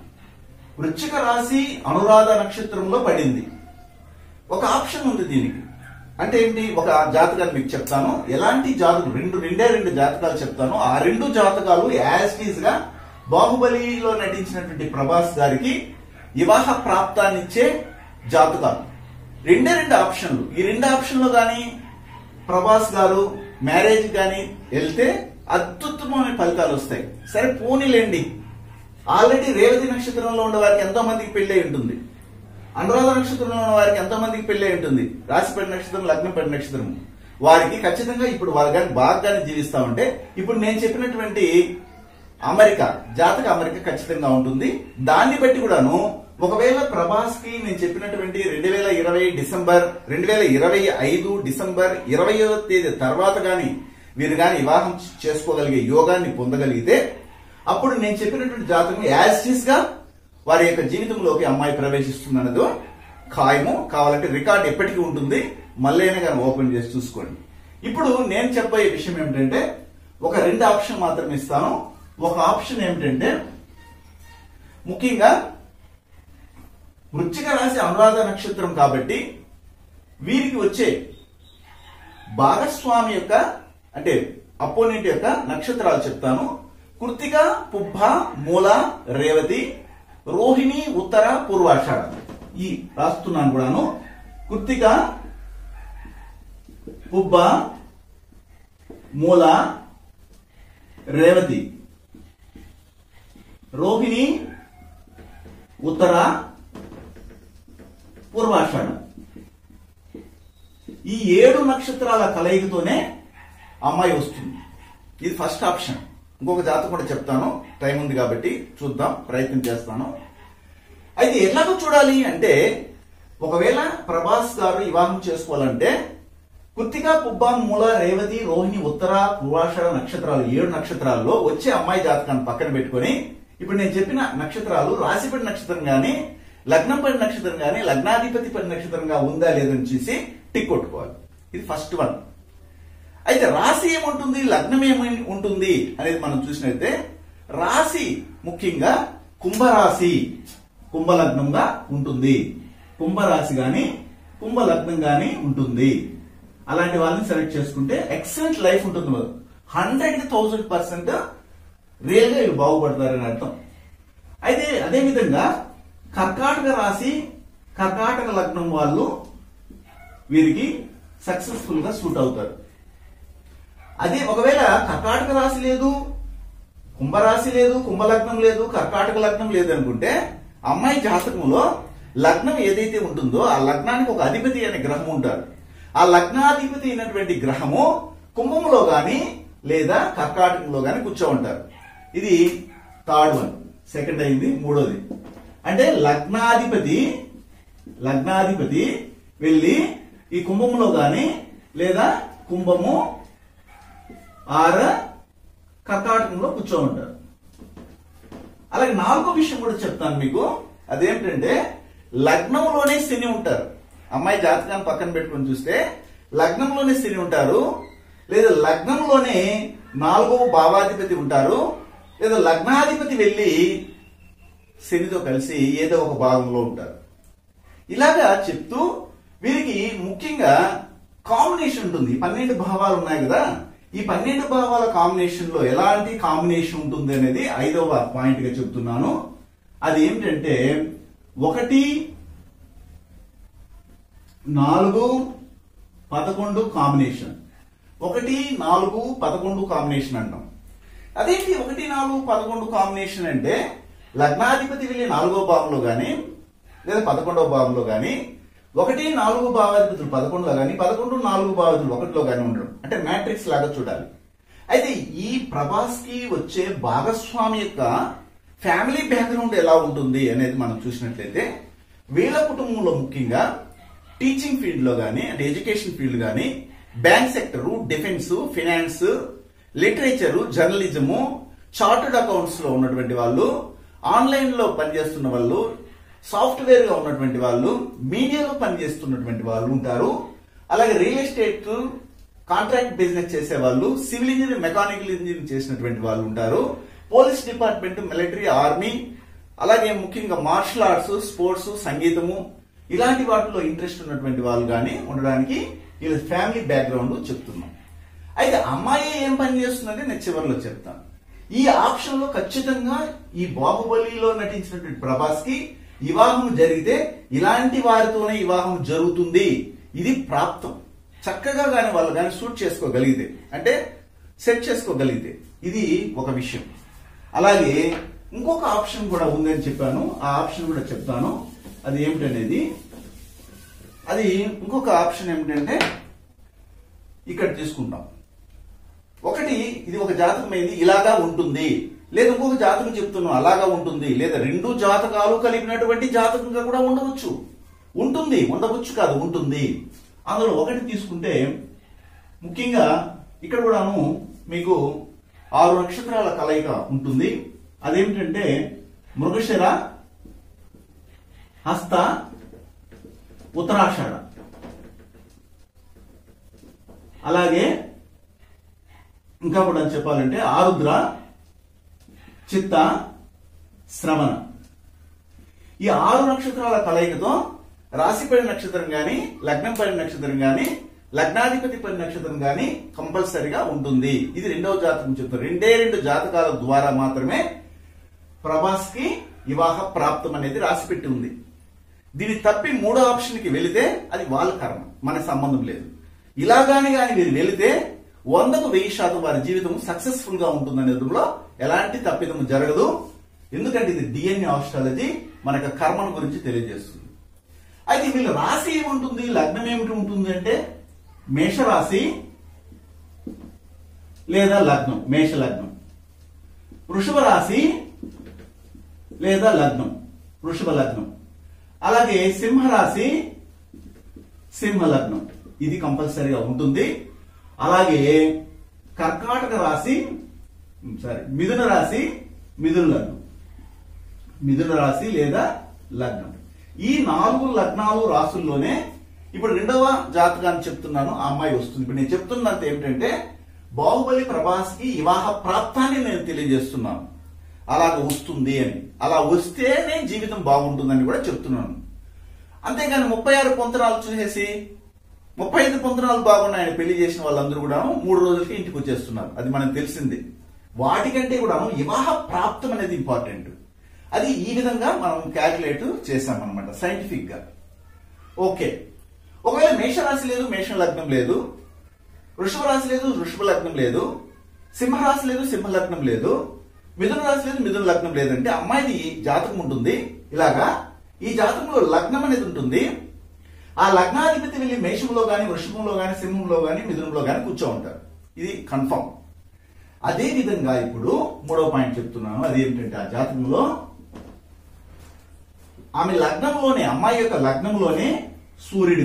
వృశ్చిక రాశి అనురాధ నక్షత్రంలో పడింది ఒక ఆప్షన్ ఉంది దీనికి అంటే ఏంటి ఒక జాతకాన్ని మీకు చెప్తాను ఎలాంటి జాతకం రెండు రెండే రెండు జాతకాలు చెప్తాను ఆ రెండు జాతకాలు యాజ్ గా బాహుబలిలో నటించినటువంటి ప్రభాస్ గారికి వివాహ ప్రాప్తాన్నిచ్చే జాతకాలు రెండే రెండు ఆప్షన్లు ఈ రెండు ఆప్షన్లు కానీ ప్రభాస్ గారు మ్యారేజ్ కానీ వెళ్తే అత్యుత్తమమైన ఫలితాలు వస్తాయి సరే పోనీలేండి ఆల్రెడీ రేవతి నక్షత్రంలో ఉన్న వారికి ఎంతో మందికి పెళ్ళి ఉంటుంది అనురాధ నక్షత్రంలో ఉన్న వారికి ఎంతో మందికి పెళ్ళి ఉంటుంది రాశిపడి నక్షత్రం లగ్నపడి నక్షత్రం వారికి ఖచ్చితంగా ఇప్పుడు వాళ్ళు కానీ బాగానే జీవిస్తా ఉంటే ఇప్పుడు నేను చెప్పినటువంటి అమెరిక జాతక అమెరిక ఖచ్చితంగా ఉంటుంది దాన్ని బట్టి కూడాను ఒకవేళ ప్రభాస్ కి నేను చెప్పినటువంటి రెండు వేల ఇరవై డిసెంబర్ రెండు వేల ఇరవై ఐదు డిసెంబర్ ఇరవయో తేదీ తర్వాత గాని వీరు గాని వివాహం చేసుకోగలిగే యోగాన్ని పొందగలిగితే అప్పుడు నేను చెప్పినటువంటి జాతకం యాజ్ గా వారి యొక్క జీవితంలోకి అమ్మాయి ప్రవేశిస్తున్నదో ఖాయము కావాలంటే రికార్డ్ ఎప్పటికీ ఉంటుంది మళ్ళైనా కానీ ఓపెన్ చేసి చూసుకోండి ఇప్పుడు నేను చెప్పబోయే విషయం ఏమిటంటే ఒక రెండు ఆప్షన్ మాత్రమే ఇస్తాను ఒక ఆప్షన్ ఏమిటంటే ముఖ్యంగా వృశ్చిక రాశి అనురాధ నక్షత్రం కాబట్టి వీరికి వచ్చే భాగస్వామి యొక్క అంటే అపోనెంట్ యొక్క నక్షత్రాలు చెప్తాను కృతిక పుబ్బ మూల రేవతి రోహిణి ఉత్తర పూర్వాషాఢ ఈ రాస్తున్నాను కూడాను కృతిక పుబ్బ మూల రేవతి రోహిణి ఉత్తర పూర్వాషాఢ ఈ ఏడు నక్షత్రాల కలయికతోనే అమ్మాయి వస్తుంది ఇది ఫస్ట్ ఆప్షన్ ఇంకొక జాతకం కూడా చెప్తాను టైం ఉంది కాబట్టి చూద్దాం ప్రయత్నం చేస్తాను అయితే ఎలాగో చూడాలి అంటే ఒకవేళ ప్రభాస్ గారు వివాహం చేసుకోవాలంటే కృతిక పుబ్బ మూల రేవతి రోహిణి ఉత్తర పూర్వాషాఢ నక్షత్రాలు ఏడు నక్షత్రాల్లో వచ్చే అమ్మాయి జాతకాన్ని పక్కన పెట్టుకొని ఇప్పుడు నేను చెప్పిన నక్షత్రాలు రాశిపడి నక్షత్రం గాని లగ్నం పడి నక్షత్రం గాని లగ్నాధిపతి పడి నక్షత్రంగా ఉందా లేదని చూసి టిక్ కొట్టుకోవాలి ఇది ఫస్ట్ వన్ అయితే రాశి ఏముంటుంది లగ్నం ఏమి ఉంటుంది అనేది మనం చూసినట్లయితే రాశి ముఖ్యంగా కుంభరాశి కుంభలగ్నంగా ఉంటుంది కుంభరాశి గాని కుంభలగ్నం గాని ఉంటుంది అలాంటి వాళ్ళని సెలెక్ట్ చేసుకుంటే ఎక్సలెంట్ లైఫ్ ఉంటుంది హండ్రెడ్ థౌసండ్ పర్సెంట్ రియల్ గా వీళ్ళు బాగుపడతారని అర్థం అయితే అదే విధంగా కర్కాటక రాశి కర్కాటక లగ్నం వాళ్ళు వీరికి సక్సెస్ఫుల్ గా సూట్ అవుతారు అదే ఒకవేళ కర్కాటక రాశి లేదు కుంభరాశి లేదు కుంభలగ్నం లేదు కర్కాటక లగ్నం లేదు అనుకుంటే అమ్మాయి జాతకంలో లగ్నం ఏదైతే ఉంటుందో ఆ లగ్నానికి ఒక అధిపతి అనే గ్రహం ఉంటారు ఆ లగ్నాధిపతి అయినటువంటి గ్రహము కుంభంలో గాని లేదా కర్కాటకంలో గాని కూర్చో ఉంటారు ఇది థర్డ్ వన్ సెకండ్ అయింది మూడోది అంటే లగ్నాధిపతి లగ్నాధిపతి వెళ్ళి ఈ కుంభంలో గాని లేదా కుంభము ఆర కర్కాటకంలో కూర్చో ఉంటారు అలాగే నాలుగో విషయం కూడా చెప్తాను మీకు అదేంటంటే లగ్నంలోనే శని ఉంటారు అమ్మాయి జాతకాన్ని పక్కన పెట్టుకొని చూస్తే లగ్నంలోనే శని ఉంటారు లేదా లగ్నంలోనే నాలుగవ భావాధిపతి ఉంటారు లేదా లగ్నాధిపతి వెళ్ళి శనితో కలిసి ఏదో ఒక భాగంలో ఉంటారు ఇలాగా చెప్తూ వీరికి ముఖ్యంగా కాంబినేషన్ ఉంటుంది పన్నెండు భావాలు ఉన్నాయి కదా ఈ పన్నెండు భావాల కాంబినేషన్ లో ఎలాంటి కాంబినేషన్ ఉంటుంది అనేది ఐదవ పాయింట్ గా చెప్తున్నాను అది ఏమిటంటే ఒకటి నాలుగు పదకొండు కాంబినేషన్ ఒకటి నాలుగు పదకొండు కాంబినేషన్ అంటాం అదేంటి ఒకటి నాలుగు పదకొండు కాంబినేషన్ అంటే లగ్నాధిపతి వెళ్ళి నాలుగో భావంలో గాని లేదా పదకొండవ భావంలో గాని ఒకటి నాలుగు భావాధిపతులు పదకొండులో గాని పదకొండు నాలుగు భావాధిపతులు ఒకటిలో గాని ఉండడం అంటే మ్యాట్రిక్స్ లాగా చూడాలి అయితే ఈ ప్రభాస్ కి వచ్చే భాగస్వామి యొక్క ఫ్యామిలీ బ్యాక్గ్రౌండ్ ఎలా ఉంటుంది అనేది మనం చూసినట్లయితే వీళ్ళ కుటుంబంలో ముఖ్యంగా టీచింగ్ ఫీల్డ్ లో గానీ అంటే ఎడ్యుకేషన్ ఫీల్డ్ గానీ bank sector defence finance literature journalism chartered accounts లో ఉన్నటువంటి వాళ్ళు ఆన్లైన్ లో పనిచేస్తున్న వాళ్ళు సాఫ్ట్వేర్ గా ఉన్నటువంటి వాళ్ళు మీడియాలో పనిచేస్తున్నటువంటి వాళ్ళు ఉంటారు అలాగే రియల్ ఎస్టేట్ కాంట్రాక్ట్ బిజినెస్ చేసే వాళ్ళు సివిల్ ఇంజనీరింగ్ మెకానికల్ ఇంజనీరింగ్ చేసినటువంటి వాళ్ళు ఉంటారు పోలీస్ డిపార్ట్మెంట్ మిలిటరీ ఆర్మీ అలాగే ముఖ్యంగా మార్షల్ ఆర్ట్స్ స్పోర్ట్స్ సంగీతము ఇలాంటి వాటిలో ఇంట్రెస్ట్ ఉన్నటువంటి వాళ్ళు కానీ ఉండడానికి వీళ్ళ ఫ్యామిలీ బ్యాక్గ్రౌండ్ చెప్తున్నాం అయితే అమ్మాయి ఏం పని చేస్తుందంటే నేను చివరిలో చెప్తాను ఈ ఆప్షన్ లో ఖచ్చితంగా ఈ బాహుబలిలో నటించినటువంటి ప్రభాస్ కి వివాహం జరిగితే ఇలాంటి వారితోనే వివాహం జరుగుతుంది ఇది ప్రాప్తం చక్కగా కానీ వాళ్ళు కానీ సూట్ చేసుకోగలిగితే అంటే సెట్ చేసుకోగలిగితే ఇది ఒక విషయం అలాగే ఇంకొక ఆప్షన్ కూడా ఉందని చెప్పాను ఆ ఆప్షన్ కూడా చెప్తాను అది ఏమిటనేది అది ఇంకొక ఆప్షన్ ఏమిటంటే ఇక్కడ తీసుకుంటాం ఒకటి ఇది ఒక జాతకం అయింది ఇలాగా ఉంటుంది లేదా ఇంకొక జాతకం చెప్తున్నాం అలాగా ఉంటుంది లేదా రెండు జాతకాలు కలిపినటువంటి జాతకంగా కూడా ఉండవచ్చు ఉంటుంది ఉండవచ్చు కాదు ఉంటుంది అందులో ఒకటి తీసుకుంటే ముఖ్యంగా ఇక్కడ కూడాను మీకు ఆరు నక్షత్రాల కలయిక ఉంటుంది అదేమిటంటే మృగశిర హస్త ఉత్తరాషాఢ అలాగే ఇంకా కూడా చెప్పాలంటే ఆరుద్ర చిత్త శ్రవణ ఈ ఆరు నక్షత్రాల కలయికతో రాశిపడి నక్షత్రం గాని లగ్నం పడి నక్షత్రం గాని లగ్నాధిపతి పడి నక్షత్రం గాని కంపల్సరిగా ఉంటుంది ఇది రెండవ జాతకం చెప్తారు రెండే రెండు జాతకాల ద్వారా మాత్రమే ప్రభాస్ కి వివాహ ప్రాప్తం అనేది రాసిపెట్టి ఉంది దీన్ని తప్పి మూడో ఆప్షన్ కి వెళితే అది వాళ్ళ కర్మ మనకి సంబంధం లేదు ఇలాగానే కానీ వీరు వెళితే వందకు వెయ్యి శాతం వారి జీవితం సక్సెస్ఫుల్ గా ఉంటుందనేందులో ఎలాంటి తప్పిదము జరగదు ఎందుకంటే ఇది డిఎన్ఏ ఆస్ట్రాలజీ మనకు కర్మను గురించి తెలియజేస్తుంది అయితే వీళ్ళ రాశి ఏముంటుంది లగ్నం ఏమిటి ఉంటుంది అంటే మేషరాశి లేదా లగ్నం మేష లగ్నం వృషభ రాశి లేదా లగ్నం వృషభ లగ్నం అలాగే సింహరాశి సింహ లగ్నం ఇది కంపల్సరీగా ఉంటుంది అలాగే కర్కాటక రాశి సారీ మిథున రాశి మిథున లగ్నం మిథున రాశి లేదా లగ్నం ఈ నాలుగు లగ్నాలు రాసుల్లోనే ఇప్పుడు రెండవ జాతకాన్ని చెప్తున్నాను ఆ అమ్మాయి వస్తుంది ఇప్పుడు నేను చెప్తున్నంత ఏమిటంటే బాహుబలి ప్రభాస్ కి వివాహ ప్రాప్తాన్ని నేను తెలియజేస్తున్నాను అలాగ వస్తుంది అని అలా వస్తేనే జీవితం బాగుంటుందని కూడా చెప్తున్నాను అంతేగాని ముప్పై ఆరు పొంతనాలు చూసేసి ముప్పై ఐదు పొంతనాలు బాగున్నాయని పెళ్లి చేసిన వాళ్ళందరూ కూడా మూడు రోజులకి ఇంటికి వచ్చేస్తున్నారు అది మనకు తెలిసింది వాటికంటే కూడా వివాహ ప్రాప్తం అనేది ఇంపార్టెంట్ అది ఈ విధంగా మనం క్యాల్కులేట్ చేసామన్నమాట సైంటిఫిక్ గా ఓకే ఒకవేళ మేషరాశి లేదు మేష లగ్నం లేదు వృషభ రాశి లేదు వృషభ లగ్నం లేదు సింహరాశి లేదు సింహ లగ్నం లేదు మిథున రాశి లేదు మిథున లగ్నం లేదంటే అమ్మాయిది జాతకం ఉంటుంది ఇలాగా ఈ జాతకంలో లగ్నం అనేది ఉంటుంది ఆ లగ్నాధిపతి వెళ్ళి మేషంలో గాని వృషభంలో గాని సింహంలో గాని మిథునంలో గాని కూర్చో ఉంటారు ఇది కన్ఫర్మ్ అదే విధంగా ఇప్పుడు మూడో పాయింట్ చెప్తున్నాను అది ఏమిటంటే ఆ జాతకంలో ఆమె లగ్నంలోనే అమ్మాయి యొక్క లగ్నంలోనే సూర్యుడు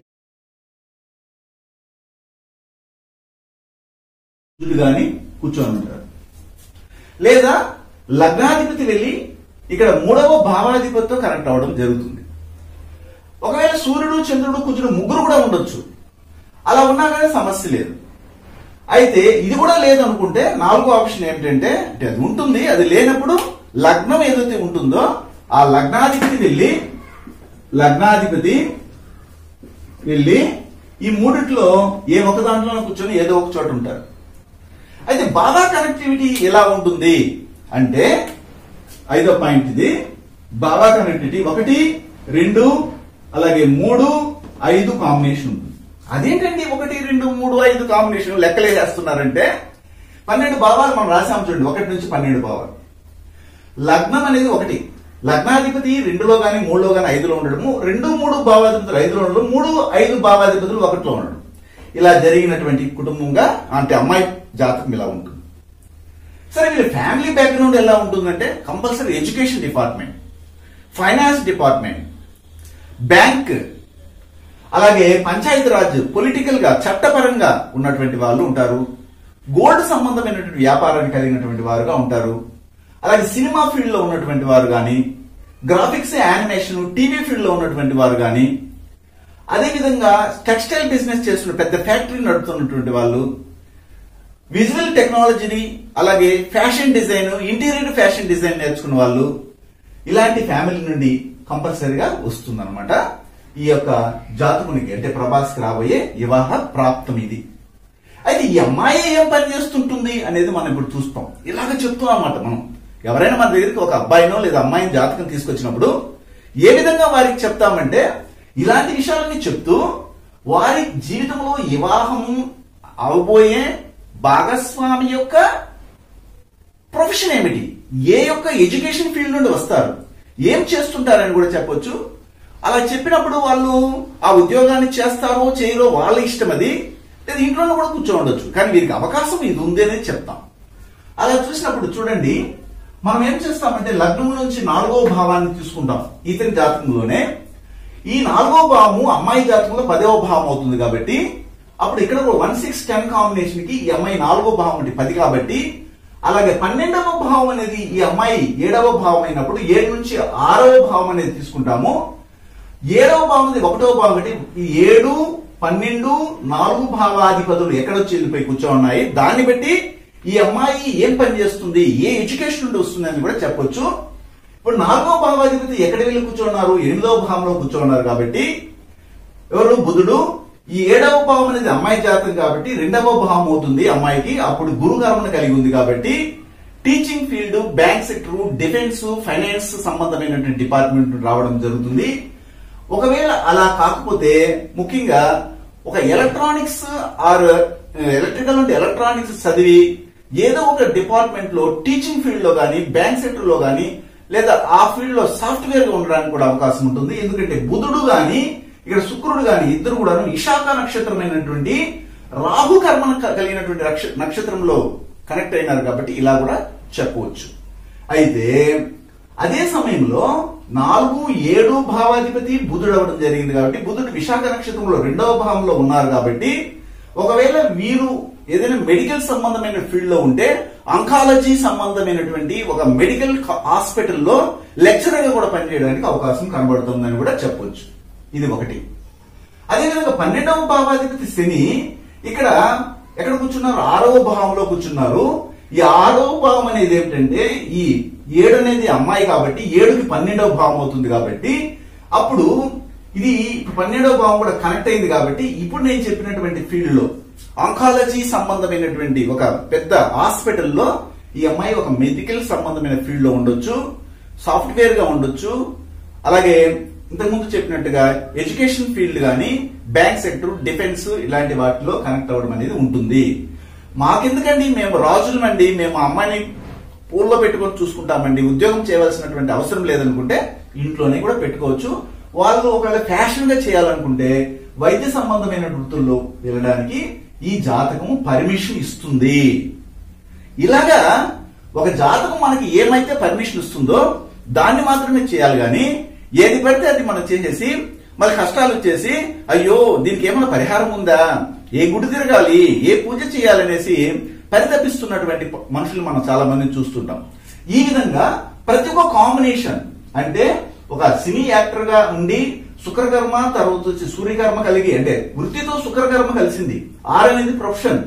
సూర్యుడు గాని కూర్చొని ఉంటారు లేదా లగ్నాధిపతి వెళ్ళి ఇక్కడ మూడవ భావాధిపతితో కనెక్ట్ అవ్వడం జరుగుతుంది ఒకవేళ సూర్యుడు చంద్రుడు కుజుడు ముగ్గురు కూడా ఉండొచ్చు అలా ఉన్నా కానీ సమస్య లేదు అయితే ఇది కూడా లేదనుకుంటే నాలుగో ఆప్షన్ ఏమిటంటే అంటే అది ఉంటుంది అది లేనప్పుడు లగ్నం ఏదైతే ఉంటుందో ఆ లగ్నాధిపతి వెళ్ళి లగ్నాధిపతి వెళ్ళి ఈ మూడిట్లో ఏ ఒక దాంట్లో కూర్చొని ఏదో ఒక చోట ఉంటారు అయితే బాగా కనెక్టివిటీ ఎలా ఉంటుంది అంటే ఐదో పాయింట్ ఇది బాగా కనెక్టివిటీ ఒకటి రెండు అలాగే మూడు ఐదు కాంబినేషన్ ఉంటుంది అదేంటండి ఒకటి రెండు మూడు ఐదు కాంబినేషన్ లెక్కలేసేస్తున్నారంటే పన్నెండు భావాలు మనం రాసాం చూడండి ఒకటి నుంచి పన్నెండు భావాలు లగ్నం అనేది ఒకటి లగ్నాధిపతి రెండులో గాని మూడులో గాని ఐదులో ఉండడము రెండు మూడు భావాధిపతులు ఐదులో ఉండడం మూడు ఐదు భావాధిపతులు ఒకటిలో ఉండడం ఇలా జరిగినటువంటి కుటుంబంగా అంటే అమ్మాయి జాతకం ఇలా ఉంటుంది సరే వీళ్ళ ఫ్యామిలీ బ్యాక్గ్రౌండ్ ఎలా ఉంటుందంటే compulsory education department finance department bank అలాగే పంచాయతీ రాజ్ పొలిటికల్ గా చట్టపరంగా ఉన్నటువంటి వాళ్ళు ఉంటారు గోల్డ్ సంబంధమైనటువంటి వ్యాపారాన్ని కలిగినటువంటి వారుగా ఉంటారు అలాగే సినిమా ఫీల్డ్ లో ఉన్నటువంటి వారు కానీ గ్రాఫిక్స్ యానిమేషన్ టీవీ ఫీల్డ్ లో ఉన్నటువంటి వారు కానీ అదేవిధంగా టెక్స్టైల్ బిజినెస్ చేస్తున్న పెద్ద ఫ్యాక్టరీ నడుపుతున్నటువంటి వాళ్ళు విజువల్ టెక్నాలజీని అలాగే fashion design interior fashion design నేర్చుకున్న వాళ్ళు ఇలాంటి ఫ్యామిలీ నుండి కంపల్సరీగా వస్తుందన్నమాట ఈ యొక్క జాతకునికి అంటే ప్రభాస్ రాబోయే వివాహ ప్రాప్తం ఇది అయితే ఈ అమ్మాయి ఏం పని చేస్తుంటుంది అనేది మనం ఇప్పుడు చూస్తాం ఇలాగ చెప్తాం అన్నమాట మనం ఎవరైనా మన దగ్గరికి ఒక అబ్బాయినో లేదా అమ్మాయిని జాతకం తీసుకొచ్చినప్పుడు ఏ విధంగా వారికి చెప్తామంటే ఇలాంటి విషయాలన్నీ చెప్తూ వారి జీవితంలో వివాహము అవబోయే భాగస్వామి యొక్క ప్రొఫెషన్ ఏమిటి ఏ యొక్క ఎడ్యుకేషన్ ఫీల్డ్ నుండి వస్తారు ఏం చేస్తుంటారని కూడా చెప్పొచ్చు అలా చెప్పినప్పుడు వాళ్ళు ఆ ఉద్యోగాన్ని చేస్తారో చేయరో వాళ్ళ ఇష్టం అది లేదా ఇంట్లోనే కూడా కూర్చొని ఉండొచ్చు కానీ వీరికి అవకాశం ఇది ఉంది అనేది చెప్తాం అలా చూసినప్పుడు చూడండి మనం ఏం చేస్తామంటే లగ్నం నుంచి నాలుగో భావాన్ని తీసుకుంటాం ఇతని జాతకంలోనే ఈ నాలుగో భావము అమ్మాయి జాతకంలో పదవ భావం అవుతుంది కాబట్టి అప్పుడు ఇక్కడ వన్ సిక్స్ టెన్ కాంబినేషన్ కి ఈ అమ్మాయి నాలుగో భావం అంటే పది కాబట్టి అలాగే పన్నెండవ భావం అనేది ఈ అమ్మాయి ఏడవ భావం అయినప్పుడు ఏడు నుంచి ఆరవ భావం అనేది తీసుకుంటాము ఏడవ భావం అనేది ఒకటవ భావం అంటే ఈ ఏడు పన్నెండు నాలుగు భావాధిపతులు ఎక్కడొచ్చి వెళ్ళిపోయి కూర్చో ఉన్నాయి దాన్ని బట్టి ఈ అమ్మాయి ఏం పని చేస్తుంది ఏ ఎడ్యుకేషన్ నుండి వస్తుంది అని కూడా చెప్పొచ్చు ఇప్పుడు నాలుగో భావాధిపతి ఎక్కడ వెళ్ళి కూర్చోన్నారు ఎనిమిదవ భావంలో కూర్చోన్నారు కాబట్టి ఎవరు బుధుడు ఈ ఏడవ భావం అనేది అమ్మాయి జాతకం కాబట్టి రెండవ భావం అవుతుంది అమ్మాయికి అప్పుడు గురుకర్మను కలిగి ఉంది కాబట్టి teaching field bank sector defence finance సంబంధమైనటువంటి డిపార్ట్మెంట్ రావడం జరుగుతుంది ఒకవేళ అలా కాకపోతే ముఖ్యంగా ఒక ఎలక్ట్రానిక్స్ ఆర్ ఎలక్ట్రికల్ నుండి ఎలక్ట్రానిక్స్ చదివి ఏదో ఒక డిపార్ట్మెంట్ లో టీచింగ్ ఫీల్డ్ లో గానీ బ్యాంక్ సెక్టర్ లో గానీ లేదా ఆ ఫీల్డ్ లో సాఫ్ట్వేర్ గా ఉండడానికి కూడా అవకాశం ఉంటుంది ఎందుకంటే బుధుడు గాని ఇక్కడ శుక్రుడు గాని ఇద్దరు కూడా విశాఖ నక్షత్రమైనటువంటి రాహు కర్మ కలిగినటువంటి నక్ష- నక్షత్రంలో కనెక్ట్ అయినారు కాబట్టి ఇలా కూడా చెప్పవచ్చు అయితే అదే సమయంలో నాలుగు ఏడు భావాధిపతి బుధుడు అవ్వడం జరిగింది కాబట్టి బుధుడు విశాఖ నక్షత్రంలో రెండవ భావంలో ఉన్నారు కాబట్టి ఒకవేళ వీరు ఏదైనా మెడికల్ సంబంధమైన ఫీల్డ్ లో ఉంటే అంకాలజీ సంబంధమైనటువంటి ఒక మెడికల్ హాస్పిటల్లో లెక్చరర్ గా కూడా పనిచేయడానికి అవకాశం కనబడుతుందని కూడా చెప్పొచ్చు ఇది ఒకటి అదేవిధంగా పన్నెండవ భావాధిపతి శని ఇక్కడ ఎక్కడ కూర్చున్నారు ఆరవ భావంలో కూర్చున్నారు ఈ ఆరవ భావం అనేది ఏమిటంటే ఈ ఏడు అనేది అమ్మాయి కాబట్టి ఏడుకి పన్నెండవ భావం అవుతుంది కాబట్టి అప్పుడు ఇది ఇప్పుడు పన్నెండవ భావం కూడా కనెక్ట్ అయింది కాబట్టి ఇప్పుడు నేను చెప్పినటువంటి ఫీల్డ్ లో ఆంకాలజీ సంబంధమైనటువంటి ఒక పెద్ద హాస్పిటల్లో ఈ అమ్మాయి ఒక మెడికల్ సంబంధమైన ఫీల్డ్ లో ఉండొచ్చు సాఫ్ట్వేర్ గా ఉండొచ్చు అలాగే ఇంతకుముందు చెప్పినట్టుగా ఎడ్యుకేషన్ ఫీల్డ్ గానీ బ్యాంక్ సెక్టర్ డిఫెన్స్ ఇలాంటి వాటిలో కనెక్ట్ అవ్వడం అనేది ఉంటుంది మాకెందుకండి మేము రాజులమండి మేము ఆ అమ్మాయిని పూల్లో పెట్టుకొని చూసుకుంటామండి ఉద్యోగం చేయవలసినటువంటి అవసరం లేదనుకుంటే ఇంట్లోనే కూడా పెట్టుకోవచ్చు వాళ్ళు ఒకవేళ ఫ్యాషన్ గా చేయాలనుకుంటే వైద్య సంబంధమైన వృత్తుల్లో వెళ్ళడానికి ఈ జాతకం పర్మిషన్ ఇస్తుంది ఇలాగా ఒక జాతకం మనకి ఏమైతే పర్మిషన్ ఇస్తుందో దాన్ని మాత్రమే చేయాలి గాని ఏది పడితే అది మనం చేసేసి మళ్ళీ కష్టాలు వచ్చేసి అయ్యో దీనికి ఏమైనా పరిహారం ఉందా ఏ గుడి తిరగాలి ఏ పూజ చేయాలనేసి పరితపిస్తున్నటువంటి ప- మనుషులు మనం చాలా మందిని చూస్తుంటాం ఈ విధంగా ప్రతి ఒక్క కాంబినేషన్ అంటే ఒక సినీ యాక్టర్ గా ఉండి శుక్రకర్మ తర్వాత వచ్చి సూర్యకర్మ కలిగి అంటే వృత్తితో శుక్రకర్మ కలిసింది ఆర్ అనేది ప్రొఫెషన్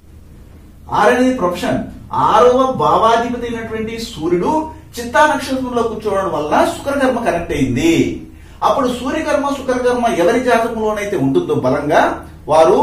ఆర్ అనేది ప్రొఫెషన్ ఆరవ భావాధిపతి అయినటువంటి సూర్యుడు చిత్తా నక్షత్రంలో కూర్చోవడం వల్ల శుక్రకర్మ కనెక్ట్ అయింది అప్పుడు సూర్యకర్మ శుక్రకర్మ ఎవరి జాతకంలోనైతే ఉంటుందో బలంగా వారు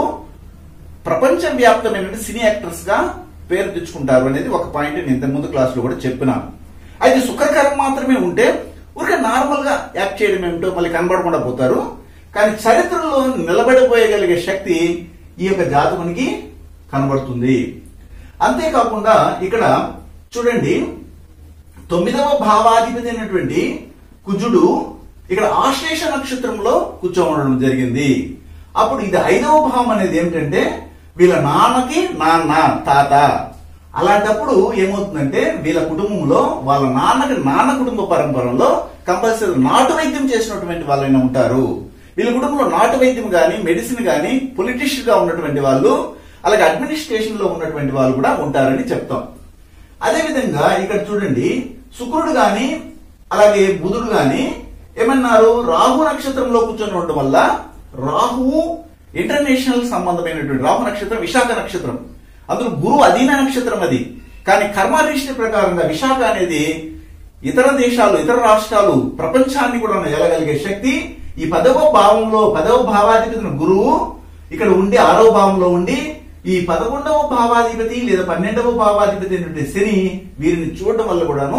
ప్రపంచ వ్యాప్తమైన సినీ యాక్టర్స్ గా పేరు తెచ్చుకుంటారు అనేది ఒక పాయింట్ నేను ఇంతకు ముందు క్లాస్ లో కూడా చెప్పినాను అయితే శుక్రకర్మ మాత్రమే ఉంటే ఊరికే నార్మల్ గా యాక్ట్ చేయడం ఏమిటో మళ్ళీ కనబడకుండా పోతారు కానీ చరిత్రలో నిలబడిపోయగలిగే శక్తి ఈ యొక్క జాతకునికి కనబడుతుంది అంతేకాకుండా ఇక్కడ చూడండి తొమ్మిదవ భావాధిపతి అయినటువంటి కుజుడు ఇక్కడ ఆశ్లేష నక్షత్రంలో కూర్చోవడం జరిగింది అప్పుడు ఇది ఐదవ భావం అనేది ఏమిటంటే వీళ్ళ నాన్నకి నాన్న తాత అలాంటప్పుడు ఏమవుతుందంటే వీళ్ళ కుటుంబంలో వాళ్ళ నాన్నకి నాన్న కుటుంబ పరంపరలో కంపల్సరీ నాటు వైద్యం చేసినటువంటి వాళ్ళైనా ఉంటారు వీళ్ళ కుటుంబంలో నాటు వైద్యం గాని మెడిసిన్ గాని పొలిటీషియన్ గా ఉన్నటువంటి వాళ్ళు అలాగే అడ్మినిస్ట్రేషన్ లో ఉన్నటువంటి వాళ్ళు కూడా ఉంటారని చెప్తాం అదే విధంగా ఇక్కడ చూడండి శుక్రుడు గాని అలాగే బుధుడు గాని ఏమన్నారు రాహు నక్షత్రంలో కూర్చొని ఉండడం వల్ల రాహువు ఇంటర్నేషనల్ సంబంధమైనటువంటి రాహు నక్షత్రం విశాఖ నక్షత్రం అందులో గురువు అధీన నక్షత్రం అది కానీ కర్మారిష్టి ప్రకారంగా విశాఖ అనేది ఇతర దేశాలు ఇతర రాష్ట్రాలు ప్రపంచాన్ని కూడా వెళ్ళగలిగే శక్తి ఈ పదవ భావంలో పదవ భావాధిపతి గురువు ఇక్కడ ఉండి ఆరవ భావంలో ఉండి ఈ పదకొండవ భావాధిపతి లేదా పన్నెండవ భావాధిపతి అయినటువంటి శని వీరిని చూడడం వల్ల కూడాను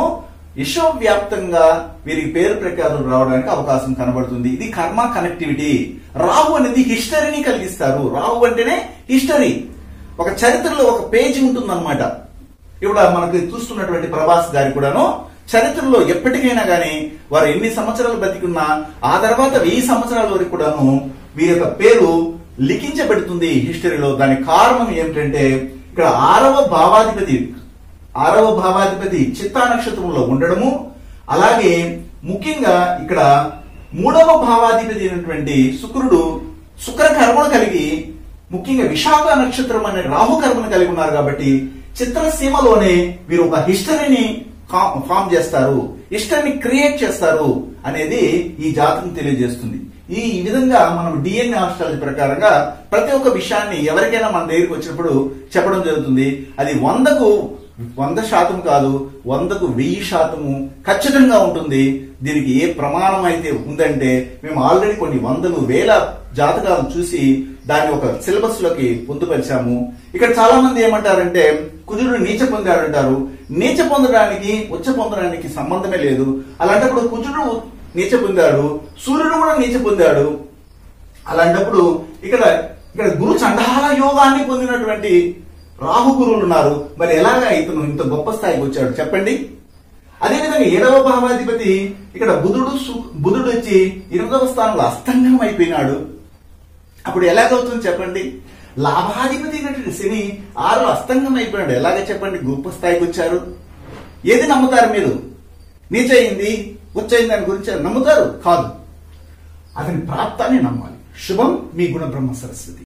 విశ్వవ్యాప్తంగా వీరికి పేరు ప్రఖ్యాతులు రావడానికి అవకాశం కనబడుతుంది ఇది కర్మ కనెక్టివిటీ రాహు అనేది హిస్టరీని కలిగిస్తారు రాహు అంటేనే హిస్టరీ ఒక చరిత్రలో ఒక పేజీ ఉంటుందన్నమాట ఇప్పుడు మనకి చూస్తున్నటువంటి ప్రభాస్ గారి కూడాను చరిత్రలో ఎప్పటికైనా గానీ వారు ఎన్ని సంవత్సరాలు బతికున్నా ఆ తర్వాత వెయ్యి సంవత్సరాల వరకు కూడాను వీరి యొక్క పేరు లిఖించబడుతుంది హిస్టరీలో దానికి కారణం ఏమిటంటే ఇక్కడ ఆరవ భావాధిపతి ఆరవ భావాధిపతి చిత్తా నక్షత్రంలో ఉండడము అలాగే ముఖ్యంగా ఇక్కడ మూడవ భావాధిపతి అయినటువంటి శుక్రుడు శుక్ర కర్మను కలిగి ముఖ్యంగా విశాఖ నక్షత్రం అనే రాహు కర్మను కలిగి ఉన్నారు కాబట్టి చిత్రసీమలోనే వీరు ఒక హిస్టరీని ఫామ్ చేస్తారు హిస్టరీని క్రియేట్ చేస్తారు అనేది ఈ జాతకం తెలియజేస్తుంది ఈ విధంగా మనం డిఎన్ఏ ఆస్ట్రాలజీ ప్రకారంగా ప్రతి ఒక్క విషయాన్ని ఎవరికైనా మన దగ్గరికి వచ్చినప్పుడు చెప్పడం జరుగుతుంది అది వందకు వంద శాతం కాదు వందకు వెయ్యి శాతము ఖచ్చితంగా ఉంటుంది దీనికి ఏ ప్రమాణం అయితే ఉందంటే మేము ఆల్రెడీ కొన్ని వందలు వేల జాతకాలను చూసి దాన్ని ఒక సిలబస్ లోకి పొందుపరిచాము ఇక్కడ చాలా మంది ఏమంటారంటే కుజుడు నీచ పొందాడంటారు నీచ పొందడానికి ఉచ్చ పొందడానికి సంబంధమే లేదు అలాంటప్పుడు కుజుడు నీచ పొందాడు సూర్యుడు కూడా నీచ పొందాడు అలాంటప్పుడు ఇక్కడ ఇక్కడ గురు చండాల యోగాన్ని పొందినటువంటి రాహు గురువులు ఉన్నారు మరి ఎలాగా ఇతను ఇంత గొప్ప స్థాయికి వచ్చాడు చెప్పండి అదేవిధంగా ఏడవ భావాధిపతి ఇక్కడ బుధుడు సు- బుధుడు వచ్చి ఎనిమిదవ స్థానంలో అస్తంగం అయిపోయినాడు అప్పుడు ఎలాగవుతుంది చెప్పండి లాభాధిపతి అయినటువంటి శని ఆరు అస్తంగం అయిపోయాడు ఎలాగ చెప్పండి గొప్ప స్థాయికి వచ్చారు ఏది నమ్ముతారు మీరు నీచయింది వచ్చయింది దాని గురించి నమ్ముతారు కాదు అతని ప్రాప్తాన్ని నమ్మాలి శుభం మీ గుణ బ్రహ్మ సరస్వతి